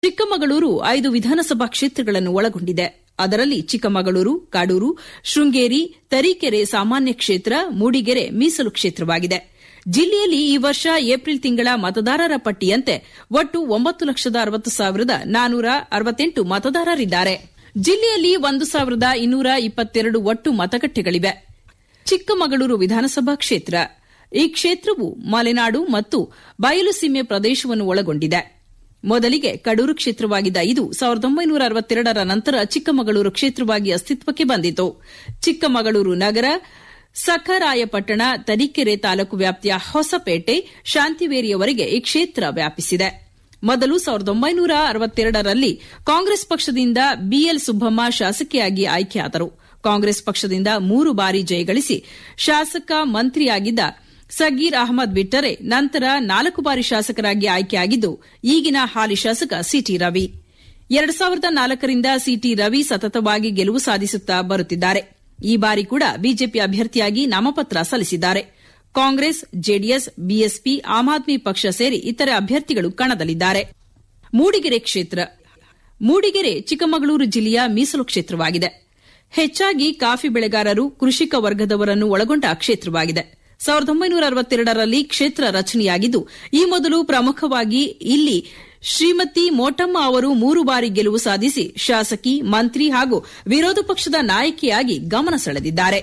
ಚಿಕ್ಕಮಗಳೂರು ಐದು ವಿಧಾನಸಭಾ ಕ್ಷೇತ್ರಗಳನ್ನು ಒಳಗೊಂಡಿದೆ ಅದರಲ್ಲಿ ಚಿಕ್ಕಮಗಳೂರು ಕಾಡೂರು ಶೃಂಗೇರಿ ತರೀಕೆರೆ ಸಾಮಾನ್ಯ ಕ್ಷೇತ್ರ ಮೂಡಿಗೆರೆ ಮೀಸಲು ಕ್ಷೇತ್ರವಾಗಿದೆ ಜಿಲ್ಲೆಯಲ್ಲಿ ಈ ವರ್ಷ ಏಪ್ರಿಲ್ ತಿಂಗಳ ಮತದಾರರ ಪಟ್ಟಿಯಂತೆ ಒಟ್ಟು ಒಂಬತ್ತು ಲಕ್ಷದ ಅರವತ್ತು ಸಾವಿರದ ನಾನೂರ ಅರವತ್ತೆಂಟು ಮತದಾರರಿದ್ದಾರೆ ಜಿಲ್ಲೆಯಲ್ಲಿ ಒಂದು ಸಾವಿರದ ಇನ್ನೂರ ಇಪ್ಪತ್ತೆರಡು ಒಟ್ಟು ಮತಗಟ್ಟೆಗಳಿವೆ ಚಿಕ್ಕಮಗಳೂರು ವಿಧಾನಸಭಾ ಕ್ಷೇತ್ರ ಈ ಕ್ಷೇತ್ರವು ಮಲೆನಾಡು ಮತ್ತು ಬಯಲುಸೀಮೆ ಪ್ರದೇಶವನ್ನು ಒಳಗೊಂಡಿದೆ ಮೊದಲಿಗೆ ಕಡೂರು ಕ್ಷೇತ್ರವಾಗಿದ್ದ ಇದು ಸಾವಿರದ ಒಂಬೈನೂರ ಅರವತ್ತೆರಡರ ನಂತರ ಚಿಕ್ಕಮಗಳೂರು ಕ್ಷೇತ್ರವಾಗಿ ಅಸ್ತಿತ್ವಕ್ಕೆ ಬಂದಿತು ಚಿಕ್ಕಮಗಳೂರು ನಗರ ಸಖರಾಯಪಟ್ಟಣ ತರೀಕೆರೆ ತಾಲೂಕು ವ್ಯಾಪ್ತಿಯ ಹೊಸಪೇಟೆ ಶಾಂತಿವೇರಿಯವರೆಗೆ ಈ ಕ್ಷೇತ್ರ ವ್ಯಾಪಿಸಿದೆ ಮೊದಲು ಸಾವಿರದ ಒಂಬೈನೂರ ಅರವತ್ತೆರಡರಲ್ಲಿ ಕಾಂಗ್ರೆಸ್ ಪಕ್ಷದಿಂದ ಬಿಎಲ್ ಸುಬ್ಬಮ್ಮ ಶಾಸಕಿಯಾಗಿ ಆಯ್ಕೆಯಾದರು ಕಾಂಗ್ರೆಸ್ ಪಕ್ಷದಿಂದ ಮೂರು ಬಾರಿ ಜಯಗಳಿಸಿ ಶಾಸಕ ಮಂತ್ರಿಯಾಗಿದ್ದ ಸಗೀರ್ ಅಹಮದ್ ಬಿಟ್ಟರೆ ನಂತರ ನಾಲ್ಕು ಬಾರಿ ಶಾಸಕರಾಗಿ ಆಯ್ಕೆಯಾಗಿದ್ದು ಈಗಿನ ಹಾಲಿ ಶಾಸಕ ಸಿಟಿ ರವಿ ಎರಡು ಸಾವಿರದ ನಾಲ್ಕರಿಂದ ಸಿಟಿ ರವಿ ಸತತವಾಗಿ ಗೆಲುವು ಸಾಧಿಸುತ್ತಾ ಬರುತ್ತಿದ್ದಾರೆ ಈ ಬಾರಿ ಕೂಡ ಬಿಜೆಪಿ ಅಭ್ಯರ್ಥಿಯಾಗಿ ನಾಮಪತ್ರ ಸಲ್ಲಿಸಿದ್ದಾರೆ ಕಾಂಗ್ರೆಸ್ ಜೆಡಿಎಸ್ ಬಿಎಸ್ಪಿ ಆಮ್ ಆದ್ಮಿ ಪಕ್ಷ ಸೇರಿ ಇತರೆ ಅಭ್ಯರ್ಥಿಗಳು ಕಣದಲ್ಲಿದ್ದಾರೆ ಮೂಡಿಗೆರೆ ಕ್ಷೇತ್ರ ಮೂಡಿಗೆರೆ ಚಿಕ್ಕಮಗಳೂರು ಜಿಲ್ಲೆಯ ಮೀಸಲು ಕ್ಷೇತ್ರವಾಗಿದೆ ಹೆಚ್ಚಾಗಿ ಕಾಫಿ ಬೆಳೆಗಾರರು ಕೃಷಿಕ ವರ್ಗದವರನ್ನು ಒಳಗೊಂಡ ಕ್ಷೇತ್ರವಾಗಿದೆ ಸಾವಿರದ ಒಂಬೈನೂರ ಅರವತ್ತೆರಡರಲ್ಲಿ ಕ್ಷೇತ್ರ ರಚನೆಯಾಗಿದ್ದು ಈ ಮೊದಲು ಪ್ರಮುಖವಾಗಿ ಇಲ್ಲಿ ಶ್ರೀಮತಿ ಮೋಟಮ್ಮ ಅವರು ಮೂರು ಬಾರಿ ಗೆಲುವು ಸಾಧಿಸಿ ಶಾಸಕಿ ಮಂತ್ರಿ ಹಾಗೂ ವಿರೋಧ ಪಕ್ಷದ ನಾಯಕಿಯಾಗಿ ಗಮನ ಸೆಳೆದಿದ್ದಾರೆ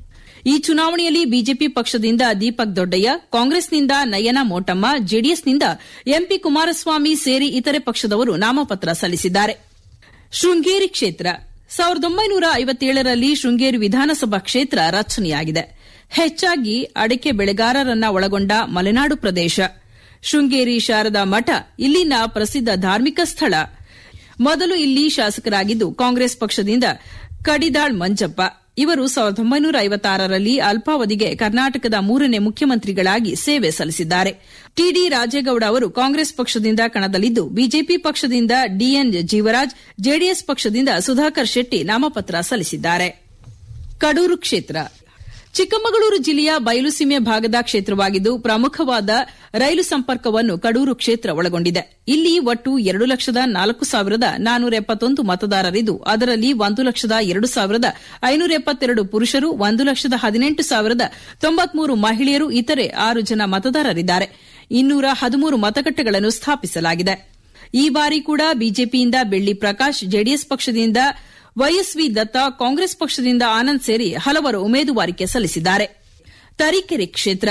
ಈ ಚುನಾವಣೆಯಲ್ಲಿ ಬಿಜೆಪಿ ಪಕ್ಷದಿಂದ ದೀಪಕ್ ದೊಡ್ಡಯ್ಯ ಕಾಂಗ್ರೆಸ್ನಿಂದ ನಯನ ಮೋಟಮ್ಮ ಜೆಡಿಎಸ್ನಿಂದ ಎಂಪಿ ಕುಮಾರಸ್ವಾಮಿ ಸೇರಿ ಇತರೆ ಪಕ್ಷದವರು ನಾಮಪತ್ರ ಸಲ್ಲಿಸಿದ್ದಾರೆ ಶೃಂಗೇರಿ ಕ್ಷೇತ್ರ ಸಾವಿರದ ಒಂಬೈನೂರ ಐವತ್ತೇಳರಲ್ಲಿ ಶೃಂಗೇರಿ ವಿಧಾನಸಭಾ ಕ್ಷೇತ್ರ ರಚನೆಯಾಗಿದೆ ಹೆಚ್ಚಾಗಿ ಅಡಿಕೆ ಬೆಳೆಗಾರರನ್ನ ಒಳಗೊಂಡ ಮಲೆನಾಡು ಪ್ರದೇಶ ಶೃಂಗೇರಿ ಶಾರದಾ ಮಠ ಇಲ್ಲಿನ ಪ್ರಸಿದ್ದ ಧಾರ್ಮಿಕ ಸ್ಥಳ ಮೊದಲು ಇಲ್ಲಿ ಶಾಸಕರಾಗಿದ್ದು ಕಾಂಗ್ರೆಸ್ ಪಕ್ಷದಿಂದ ಕಡಿದಾಳ್ ಮಂಜಪ್ಪ ಇವರು ಸಾವಿರದ ಒಂಬೈನೂರ ಐವತ್ತಾರರಲ್ಲಿ ಅಲ್ಪಾವಧಿಗೆ ಕರ್ನಾಟಕದ ಮೂರನೇ ಮುಖ್ಯಮಂತ್ರಿಗಳಾಗಿ ಸೇವೆ ಸಲ್ಲಿಸಿದ್ದಾರೆ ಟಿಡಿ ರಾಜೇಗೌಡ ಅವರು ಕಾಂಗ್ರೆಸ್ ಪಕ್ಷದಿಂದ ಕಣದಲ್ಲಿದ್ದು ಬಿಜೆಪಿ ಪಕ್ಷದಿಂದ ಡಿಎನ್ ಜೀವರಾಜ್ ಜೆಡಿಎಸ್ ಪಕ್ಷದಿಂದ ಸುಧಾಕರ್ ಶೆಟ್ಟಿ ನಾಮಪತ್ರ ಸಲ್ಲಿಸಿದ್ದಾರೆ ಕಡೂರು ಕ್ಷೇತ್ರ ಚಿಕ್ಕಮಗಳೂರು ಜಿಲ್ಲೆಯ ಬಯಲುಸೀಮೆ ಭಾಗದ ಕ್ಷೇತ್ರವಾಗಿದ್ದು ಪ್ರಮುಖವಾದ ರೈಲು ಸಂಪರ್ಕವನ್ನು ಕಡೂರು ಕ್ಷೇತ್ರ ಒಳಗೊಂಡಿದೆ ಇಲ್ಲಿ ಒಟ್ಟು ಎರಡು ಲಕ್ಷದ ನಾಲ್ಕು ಸಾವಿರದ ನಾನೂರ ಎಪ್ಪತ್ತೊಂದು ಮತದಾರರಿದ್ದು ಅದರಲ್ಲಿ ಒಂದು ಲಕ್ಷದ ಎರಡು ಸಾವಿರದ ಐನೂರ ಎಪ್ಪತ್ತೆರಡು ಪುರುಷರು ಒಂದು ಲಕ್ಷದ ಹದಿನೆಂಟು ಸಾವಿರದ ತೊಂಬತ್ಮೂರು ಮಹಿಳೆಯರು ಇತರೆ ಆರು ಜನ ಮತದಾರರಿದ್ದಾರೆ ಇನ್ನೂರ ಹದಿಮೂರು ಮತಗಟ್ಟೆಗಳನ್ನು ಸ್ಥಾಪಿಸಲಾಗಿದೆ ಈ ಬಾರಿ ಕೂಡ ಬಿಜೆಪಿಯಿಂದ ಬೆಳ್ಳಿ ಪ್ರಕಾಶ್ ಜೆಡಿಎಸ್ ಪಕ್ಷದಿಂದ ವೈಎಸ್ವಿ ದತ್ತ ಕಾಂಗ್ರೆಸ್ ಪಕ್ಷದಿಂದ ಆನಂದ್ ಸೇರಿ ಹಲವರು ಉಮೇದುವಾರಿಕೆ ಸಲ್ಲಿಸಿದ್ದಾರೆ ತರೀಕೆರೆ ಕ್ಷೇತ್ರ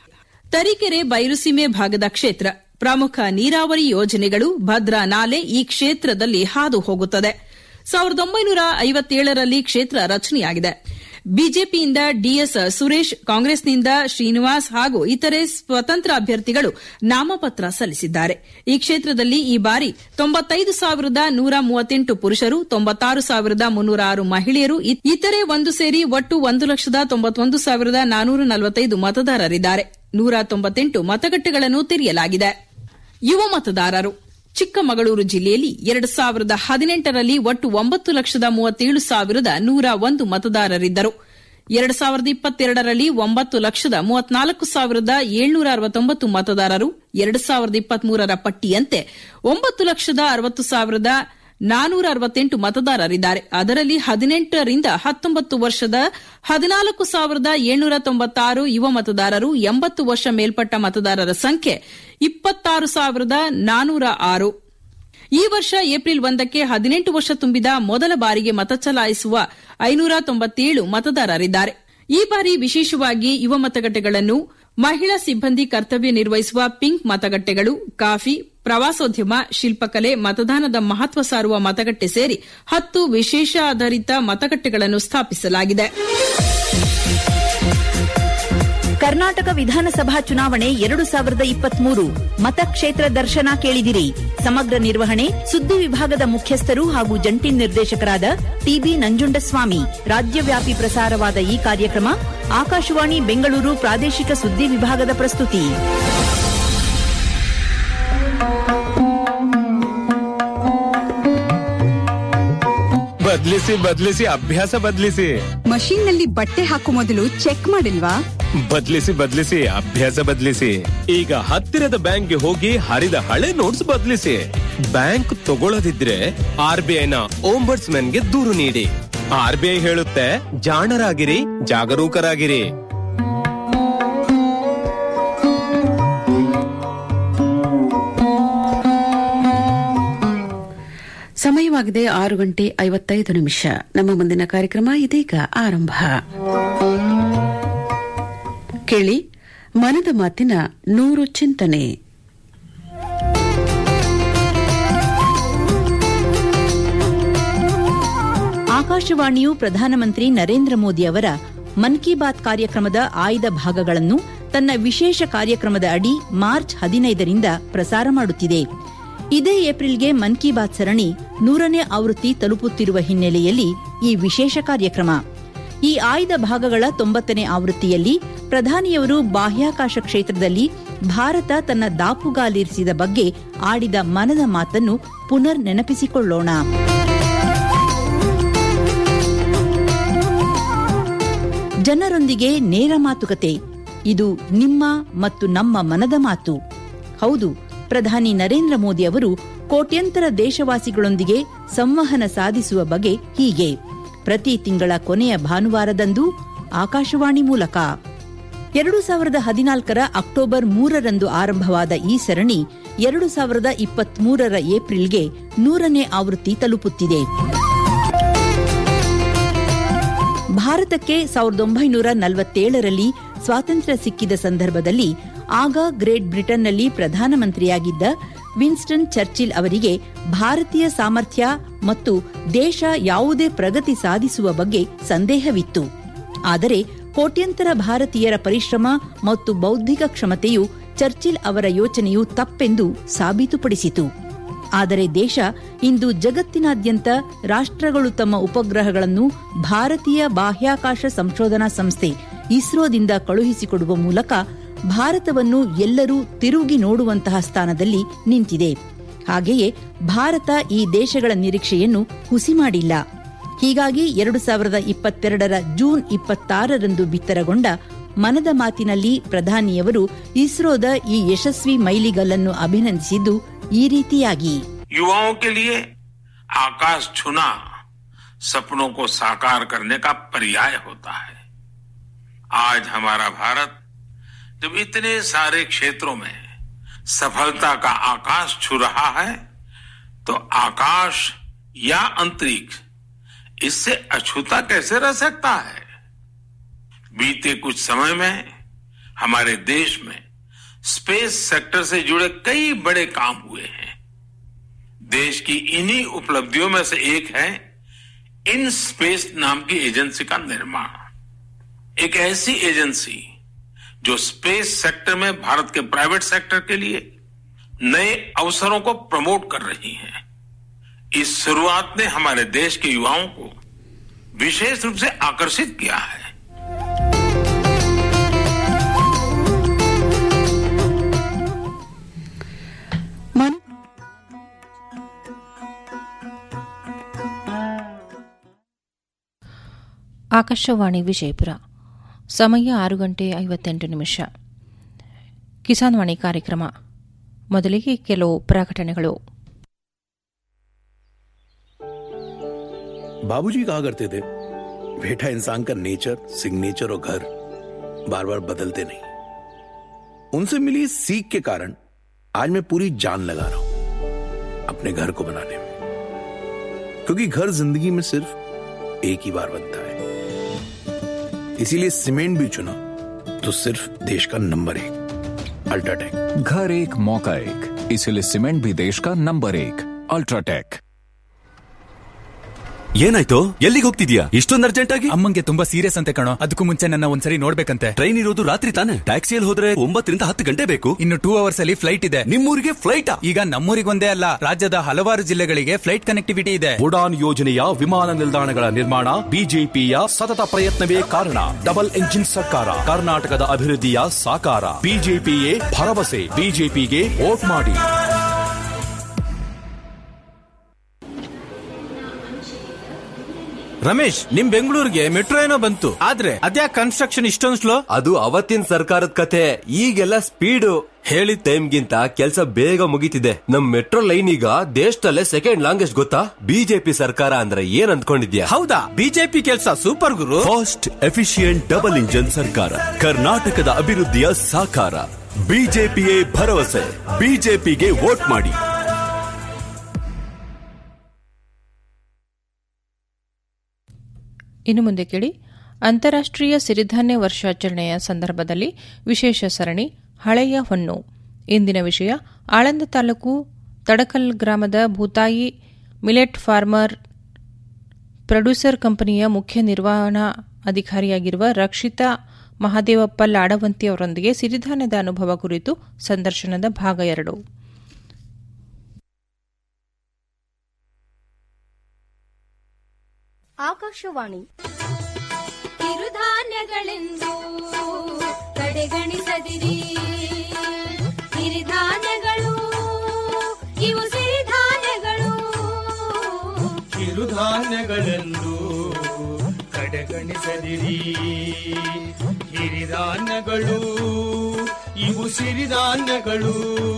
ತರೀಕೆರೆ ಬಯಲುಸೀಮೆ ಭಾಗದ ಕ್ಷೇತ್ರ ಪ್ರಮುಖ ನೀರಾವರಿ ಯೋಜನೆಗಳು ಭದ್ರಾ ನಾಲೆ ಈ ಕ್ಷೇತ್ರದಲ್ಲಿ ಹಾದು ಹೋಗುತ್ತದೆ ಸಾವಿರದ ಒಂಬೈನೂರ ಐವತ್ತೇಳರಲ್ಲಿ ಕ್ಷೇತ್ರ ರಚನೆಯಾಗಿದೆ ಬಿಜೆಪಿಯಿಂದ ಡಿಎಸ್ ಸುರೇಶ್ ಕಾಂಗ್ರೆಸ್ನಿಂದ ಶ್ರೀನಿವಾಸ್ ಹಾಗೂ ಇತರೆ ಸ್ವತಂತ್ರ ಅಭ್ಯರ್ಥಿಗಳು ನಾಮಪತ್ರ ಸಲ್ಲಿಸಿದ್ದಾರೆ ಈ ಕ್ಷೇತ್ರದಲ್ಲಿ ಈ ಬಾರಿ ತೊಂಬತ್ತೈದು ಸಾವಿರದ ನೂರ ಮೂವತ್ತೆಂಟು ಪುರುಷರು ತೊಂಬತ್ತಾರು ಸಾವಿರದ ಮುನ್ನೂರ ಆರು ಮಹಿಳೆಯರು ಇತರೆ ಒಂದು ಸೇರಿ ಒಟ್ಟು ಒಂದು ಲಕ್ಷದ ತೊಂಬತ್ತೊಂದು ಸಾವಿರದ ನಾನೂರ ನಲವತ್ತೈದು ಮತದಾರರಿದ್ದಾರೆ ನೂರ ತೊಂಬತ್ತೆಂಟು ಮತಗಟ್ಟೆಗಳನ್ನು ತೆರೆಯಲಾಗಿದೆ ಯುವ ಮತದಾರರು ಚಿಕ್ಕಮಗಳೂರು ಜಿಲ್ಲೆಯಲ್ಲಿ ಎರಡು ಸಾವಿರದ ಹದಿನೆಂಟರಲ್ಲಿ ಒಟ್ಟು ಒಂಬತ್ತು ಲಕ್ಷದ ಮೂವತ್ತೇಳು ಸಾವಿರದ ನೂರ ಒಂದು ಮತದಾರರಿದ್ದರು ಎರಡು ಸಾವಿರದ ಇಪ್ಪತ್ತೆರಡರಲ್ಲಿ ಒಂಬತ್ತು ಲಕ್ಷದ ಮೂವತ್ನಾಲ್ಕು ಸಾವಿರದ ಏಳ್ನೂರ ಅರವತ್ತೊಂಬತ್ತು ಮತದಾರರು ಎರಡು ಸಾವಿರದ ಇಪ್ಪತ್ಮೂರರ ಪಟ್ಟಿಯಂತೆ ಒಂಬತ್ತು ಲಕ್ಷದ ಅರವತ್ತು ಸಾವಿರದ ನಾನೂರ ಅರವತ್ತೆಂಟು ಮತದಾರರಿದ್ದಾರೆ ಅದರಲ್ಲಿ ಹದಿನೆಂಟರಿಂದ ಹತ್ತೊಂಬತ್ತು ವರ್ಷದ ಹದಿನಾಲ್ಕು ಸಾವಿರದ ಏಳ್ನೂರ ತೊಂಬತ್ತಾರು ಯುವ ಮತದಾರರು ಎಂಬತ್ತು ವರ್ಷ ಮೇಲ್ಪಟ್ಟ ಮತದಾರರ ಸಂಖ್ಯೆ ಇಪ್ಪತ್ತಾರು ಸಾವಿರದ ನಾನೂರ ಆರು ಈ ವರ್ಷ ಏಪ್ರಿಲ್ ಒಂದಕ್ಕೆ ಹದಿನೆಂಟು ವರ್ಷ ತುಂಬಿದ ಮೊದಲ ಬಾರಿಗೆ ಮತ ಚಲಾಯಿಸುವ ಐನೂರ ತೊಂಬತ್ತೇಳು ಮತದಾರರಿದ್ದಾರೆ ಈ ಬಾರಿ ವಿಶೇಷವಾಗಿ ಯುವ ಮತಗಟ್ಟೆಗಳನ್ನು ಮಹಿಳಾ ಸಿಬ್ಬಂದಿ ಕರ್ತವ್ಯ ನಿರ್ವಹಿಸುವ ಪಿಂಕ್ ಮತಗಟ್ಟೆಗಳು ಕಾಫಿ ಪ್ರವಾಸೋದ್ಯಮ ಶಿಲ್ಪಕಲೆ ಮತದಾನದ ಮಹತ್ವ ಸಾರುವ ಮತಗಟ್ಟೆ ಸೇರಿ ಹತ್ತು ವಿಶೇಷ ಆಧಾರಿತ ಮತಗಟ್ಟೆಗಳನ್ನು ಸ್ಥಾಪಿಸಲಾಗಿದೆ ಕರ್ನಾಟಕ ವಿಧಾನಸಭಾ ಚುನಾವಣೆ ಎರಡು ಸಾವಿರದ ಇಪ್ಪತ್ಮೂರು ಮತಕ್ಷೇತ್ರ ದರ್ಶನ ಕೇಳಿದಿರಿ ಸಮಗ್ರ ನಿರ್ವಹಣೆ ಸುದ್ದಿ ವಿಭಾಗದ ಮುಖ್ಯಸ್ಥರು ಹಾಗೂ ಜಂಟಿ ನಿರ್ದೇಶಕರಾದ ಟಿಬಿ ನಂಜುಂಡಸ್ವಾಮಿ ರಾಜ್ಯವ್ಯಾಪಿ ಪ್ರಸಾರವಾದ ಈ ಕಾರ್ಯಕ್ರಮ ಆಕಾಶವಾಣಿ ಬೆಂಗಳೂರು ಪ್ರಾದೇಶಿಕ ಸುದ್ದಿ ವಿಭಾಗದ ಪ್ರಸ್ತುತಿ ಬದ್ಲಿಸಿ ಬದ್ಲಿಸಿ ಅಭ್ಯಾಸ ಬದ್ಲಿಸಿ ಮಷೀನ್ ನಲ್ಲಿ ಬಟ್ಟೆ ಹಾಕೋ ಮೊದಲು ಚೆಕ್ ಮಾಡಿಲ್ವಾ ಬದ್ಲಿಸಿ ಬದ್ಲಿಸಿ ಅಭ್ಯಾಸ ಬದ್ಲಿಸಿ ಈಗ ಹತ್ತಿರದ ಬ್ಯಾಂಕ್ಗೆ ಹೋಗಿ ಹರಿದ ಹಳೆ ನೋಟ್ಸ್ ಬದ್ಲಿಸಿ ಬ್ಯಾಂಕ್ ತಗೊಳ್ಳದಿದ್ರೆ ಆರ್ ಬಿ ಐನ ಗೆ ದೂರು ನೀಡಿ ಆರ್ ಬಿ ಐ ಹೇಳುತ್ತೆ ಜಾಣರಾಗಿರಿ ಜಾಗರೂಕರಾಗಿರಿ ಸಮಯವಾಗಿದೆ ಆರು ಗಂಟೆ ಐವತ್ತೈದು ನಿಮಿಷ ನಮ್ಮ ಮುಂದಿನ ಕಾರ್ಯಕ್ರಮ ಇದೀಗ ಆರಂಭ ಕೇಳಿ ಮನದ ಮಾತಿನ ನೂರು ಚಿಂತನೆ ಆಕಾಶವಾಣಿಯು ಪ್ರಧಾನಮಂತ್ರಿ ನರೇಂದ್ರ ಮೋದಿ ಅವರ ಮನ್ ಕಿ ಬಾತ್ ಕಾರ್ಯಕ್ರಮದ ಆಯ್ದ ಭಾಗಗಳನ್ನು ತನ್ನ ವಿಶೇಷ ಕಾರ್ಯಕ್ರಮದ ಅಡಿ ಮಾರ್ಚ್ ಹದಿನೈದರಿಂದ ಪ್ರಸಾರ ಮಾಡುತ್ತಿದೆ ಇದೇ ಏಪ್ರಿಲ್ಗೆ ಮನ್ ಕಿ ಬಾತ್ ಸರಣಿ ನೂರನೇ ಆವೃತ್ತಿ ತಲುಪುತ್ತಿರುವ ಹಿನ್ನೆಲೆಯಲ್ಲಿ ಈ ವಿಶೇಷ ಕಾರ್ಯಕ್ರಮ ಈ ಆಯ್ದ ಭಾಗಗಳ ತೊಂಬತ್ತನೇ ಆವೃತ್ತಿಯಲ್ಲಿ ಪ್ರಧಾನಿಯವರು ಬಾಹ್ಯಾಕಾಶ ಕ್ಷೇತ್ರದಲ್ಲಿ ಭಾರತ ತನ್ನ ದಾಪುಗಾಲಿರಿಸಿದ ಬಗ್ಗೆ ಆಡಿದ ಮನದ ಮಾತನ್ನು ಪುನರ್ ನೆನಪಿಸಿಕೊಳ್ಳೋಣ ಜನರೊಂದಿಗೆ ನೇರ ಮಾತುಕತೆ ಇದು ನಿಮ್ಮ ಮತ್ತು ನಮ್ಮ ಮನದ ಮಾತು ಹೌದು ಪ್ರಧಾನಿ ನರೇಂದ್ರ ಮೋದಿ ಅವರು ಕೋಟ್ಯಂತರ ದೇಶವಾಸಿಗಳೊಂದಿಗೆ ಸಂವಹನ ಸಾಧಿಸುವ ಬಗೆ ಹೀಗೆ ಪ್ರತಿ ತಿಂಗಳ ಕೊನೆಯ ಭಾನುವಾರದಂದು ಆಕಾಶವಾಣಿ ಮೂಲಕ ಎರಡು ಸಾವಿರದ ಹದಿನಾಲ್ಕರ ಅಕ್ಟೋಬರ್ ಮೂರರಂದು ಆರಂಭವಾದ ಈ ಸರಣಿ ಎರಡು ಸಾವಿರದ ಇಪ್ಪತ್ಮೂರರ ಏಪ್ರಿಲ್ಗೆ ನೂರನೇ ಆವೃತ್ತಿ ತಲುಪುತ್ತಿದೆ ಭಾರತಕ್ಕೆ ಸಾವಿರದ ಒಂಬೈನೂರ ನಲವತ್ತೇಳರಲ್ಲಿ ಸ್ವಾತಂತ್ರ್ಯ ಸಿಕ್ಕಿದ ಸಂದರ್ಭದಲ್ಲಿ ಆಗ ಗ್ರೇಟ್ ಬ್ರಿಟನ್ನಲ್ಲಿ ಪ್ರಧಾನಮಂತ್ರಿಯಾಗಿದ್ದ ವಿನ್ಸ್ಟನ್ ಚರ್ಚಿಲ್ ಅವರಿಗೆ ಭಾರತೀಯ ಸಾಮರ್ಥ್ಯ ಮತ್ತು ದೇಶ ಯಾವುದೇ ಪ್ರಗತಿ ಸಾಧಿಸುವ ಬಗ್ಗೆ ಸಂದೇಹವಿತ್ತು ಆದರೆ ಕೋಟ್ಯಂತರ ಭಾರತೀಯರ ಪರಿಶ್ರಮ ಮತ್ತು ಬೌದ್ಧಿಕ ಕ್ಷಮತೆಯು ಚರ್ಚಿಲ್ ಅವರ ಯೋಚನೆಯು ತಪ್ಪೆಂದು ಸಾಬೀತುಪಡಿಸಿತು ಆದರೆ ದೇಶ ಇಂದು ಜಗತ್ತಿನಾದ್ಯಂತ ರಾಷ್ಟ್ರಗಳು ತಮ್ಮ ಉಪಗ್ರಹಗಳನ್ನು ಭಾರತೀಯ ಬಾಹ್ಯಾಕಾಶ ಸಂಶೋಧನಾ ಸಂಸ್ಥೆ ಇಸ್ರೋದಿಂದ ಕಳುಹಿಸಿಕೊಡುವ ಮೂಲಕ ಭಾರತವನ್ನು ಎಲ್ಲರೂ ತಿರುಗಿ ನೋಡುವಂತಹ ಸ್ಥಾನದಲ್ಲಿ ನಿಂತಿದೆ ಹಾಗೆಯೇ ಭಾರತ ಈ ದೇಶಗಳ ನಿರೀಕ್ಷೆಯನ್ನು ಹುಸಿ ಮಾಡಿಲ್ಲ ಹೀಗಾಗಿ ಎರಡು ಸಾವಿರದ ಇಪ್ಪತ್ತೆರಡರ ಜೂನ್ ಇಪ್ಪತ್ತಾರರಂದು ಬಿತ್ತರಗೊಂಡ ಮನದ ಮಾತಿನಲ್ಲಿ ಪ್ರಧಾನಿಯವರು ಇಸ್ರೋದ ಈ ಯಶಸ್ವಿ ಮೈಲಿಗಲ್ಲನ್ನು ಅಭಿನಂದಿಸಿದ್ದು ಈ ರೀತಿಯಾಗಿ युवाओं के लिए आकाश छूना सपनों को साकार करने का पर्याय होता है आज हमारा भारत जब इतने सारे क्षेत्रों में सफलता का आकाश छू रहा है तो आकाश या अंतरिक्ष इससे अछूता कैसे रह सकता है बीते कुछ समय में हमारे देश में स्पेस सेक्टर से जुड़े कई बड़े काम हुए हैं देश की इन्हीं उपलब्धियों में से एक है इन स्पेस नाम की एजेंसी का निर्माण एक ऐसी एजेंसी जो स्पेस सेक्टर में भारत के प्राइवेट सेक्टर के लिए नए अवसरों को प्रमोट कर रही है इस शुरुआत ने हमारे देश के युवाओं को विशेष रूप से आकर्षित किया है ಮನ್ ಆಕಾಶವಾಣಿ ವಿಜಯಪುರ ಸಮಯ ಆರು ಗಂಟೆ ಐವತ್ತೆಂಟು ನಿಮಿಷ ಕಿಸಾನ್ ವಾಣಿ ಕಾರ್ಯಕ್ರಮ ಮೊದಲಿಗೆ ಕೆಲವು ಪ್ರಕಟಣೆಗಳು बाबूजी कहा करते थे बेटा इंसान का नेचर सिग्नेचर और घर बार बार बदलते नहीं उनसे मिली इस सीख के कारण आज मैं पूरी जान लगा रहा हूं अपने घर को बनाने में क्योंकि घर जिंदगी में सिर्फ एक ही बार बनता है इसीलिए सीमेंट भी चुना तो सिर्फ देश का नंबर एक अल्ट्राटेक घर एक मौका एक इसलिए सीमेंट भी देश का नंबर एक अल्ट्राटेक ಏನಾಯ್ತು ಎಲ್ಲಿಗೆ ಹೋಗ್ತಿದ್ಯಾ ಇಷ್ಟೊಂದು ಅರ್ಜೆಂಟ್ ಆಗಿ ಅಮ್ಮಂಗೆ ತುಂಬಾ ಸೀರಿಯಸ್ ಅಂತೆ ಕಣೋ ಅದಕ್ಕೂ ಮುಂಚೆ ನನ್ನ ಒಂದ್ಸರಿ ನೋಡ್ಬೇಕಂತೆ ಟ್ರೈನ್ ಇರೋದು ರಾತ್ರಿ ತಾನೆ ಟ್ಯಾಕ್ಸಿಯಲ್ಲಿ ಹೋದ್ರೆ ಒಂಬತ್ತರಿಂದ ಹತ್ತು ಗಂಟೆ ಬೇಕು ಇನ್ನು ಟೂ ಅವರ್ಸ್ ಅಲ್ಲಿ ಫ್ಲೈಟ್ ಇದೆ ನಿಮ್ಮೂರಿಗೆ ಫ್ಲೈಟ್ ಈಗ ನಮ್ಮೂರಿಗೊಂದೇ ಅಲ್ಲ ರಾಜ್ಯದ ಹಲವಾರು ಜಿಲ್ಲೆಗಳಿಗೆ ಫ್ಲೈಟ್ ಕನೆಕ್ಟಿವಿಟಿ ಇದೆ ಉಡಾನ್ ಯೋಜನೆಯ ವಿಮಾನ ನಿಲ್ದಾಣಗಳ ನಿರ್ಮಾಣ ಬಿಜೆಪಿಯ ಸತತ ಪ್ರಯತ್ನವೇ ಕಾರಣ ಡಬಲ್ ಎಂಜಿನ್ ಸರ್ಕಾರ ಕರ್ನಾಟಕದ ಅಭಿವೃದ್ಧಿಯ ಸಾಕಾರ ಬಿಜೆಪಿಯೇ ಭರವಸೆ ಬಿಜೆಪಿಗೆ ವೋಟ್ ಮಾಡಿ ರಮೇಶ್ ನಿಮ್ ಬೆಂಗಳೂರಿಗೆ ಮೆಟ್ರೋ ಏನೋ ಬಂತು ಆದ್ರೆ ಅದ್ಯಾಕ್ ಕನ್ಸ್ಟ್ರಕ್ಷನ್ ಇಷ್ಟೊಂದು ಸ್ಲೋ ಅದು ಅವತ್ತಿನ ಸರ್ಕಾರದ ಕತೆ ಈಗೆಲ್ಲ ಸ್ಪೀಡು ಹೇಳಿದ ಟೈಮ್ಗಿಂತ ಕೆಲಸ ಬೇಗ ಮುಗಿತಿದೆ ನಮ್ ಮೆಟ್ರೋ ಲೈನ್ ಈಗ ದೇಶದಲ್ಲೇ ಸೆಕೆಂಡ್ ಲಾಂಗೆಸ್ಟ್ ಗೊತ್ತಾ ಬಿಜೆಪಿ ಸರ್ಕಾರ ಅಂದ್ರೆ ಏನ್ ಅಂದ್ಕೊಂಡಿದ್ಯಾ ಹೌದಾ ಬಿಜೆಪಿ ಕೆಲಸ ಸೂಪರ್ ಗುರು ಫಾಸ್ಟ್ ಎಫಿಷಿಯಂಟ್ ಡಬಲ್ ಇಂಜನ್ ಸರ್ಕಾರ ಕರ್ನಾಟಕದ ಅಭಿವೃದ್ಧಿಯ ಸಾಕಾರ ಬಿಜೆಪಿಯೇ ಭರವಸೆ ಬಿಜೆಪಿಗೆ ವೋಟ್ ಮಾಡಿ ಇನ್ನು ಮುಂದೆ ಕೇಳಿ ಅಂತಾರಾಷ್ಟ್ರೀಯ ಸಿರಿಧಾನ್ಯ ವರ್ಷಾಚರಣೆಯ ಸಂದರ್ಭದಲ್ಲಿ ವಿಶೇಷ ಸರಣಿ ಹಳೆಯ ಹೊನ್ನು ಇಂದಿನ ವಿಷಯ ಆಳಂದ ತಾಲೂಕು ತಡಕಲ್ ಗ್ರಾಮದ ಭೂತಾಯಿ ಮಿಲೆಟ್ ಫಾರ್ಮರ್ ಪ್ರೊಡ್ಯೂಸರ್ ಕಂಪನಿಯ ಮುಖ್ಯ ನಿರ್ವಹಣಾ ಅಧಿಕಾರಿಯಾಗಿರುವ ರಕ್ಷಿತಾ ಮಹಾದೇವಪ್ಪ ಲಾಡವಂತಿ ಅವರೊಂದಿಗೆ ಸಿರಿಧಾನ್ಯದ ಅನುಭವ ಕುರಿತು ಸಂದರ್ಶನದ ಭಾಗ ಎರಡು ಆಕಾಶವಾಣಿ ಕಿರುಧಾನ್ಯಗಳೆಂದು ಕಡೆಗಣಿಸದಿರಿ ಸಿರಿಧಾನ್ಯಗಳು ಇವು ಸಿರಿಧಾನ್ಯಗಳು ಕಿರುಧಾನ್ಯಗಳೆಂದು ಕಡೆಗಣಿಸದಿರಿ ಹಿರಿಧಾನ್ಯಗಳು ಇವು ಸಿರಿಧಾನ್ಯಗಳು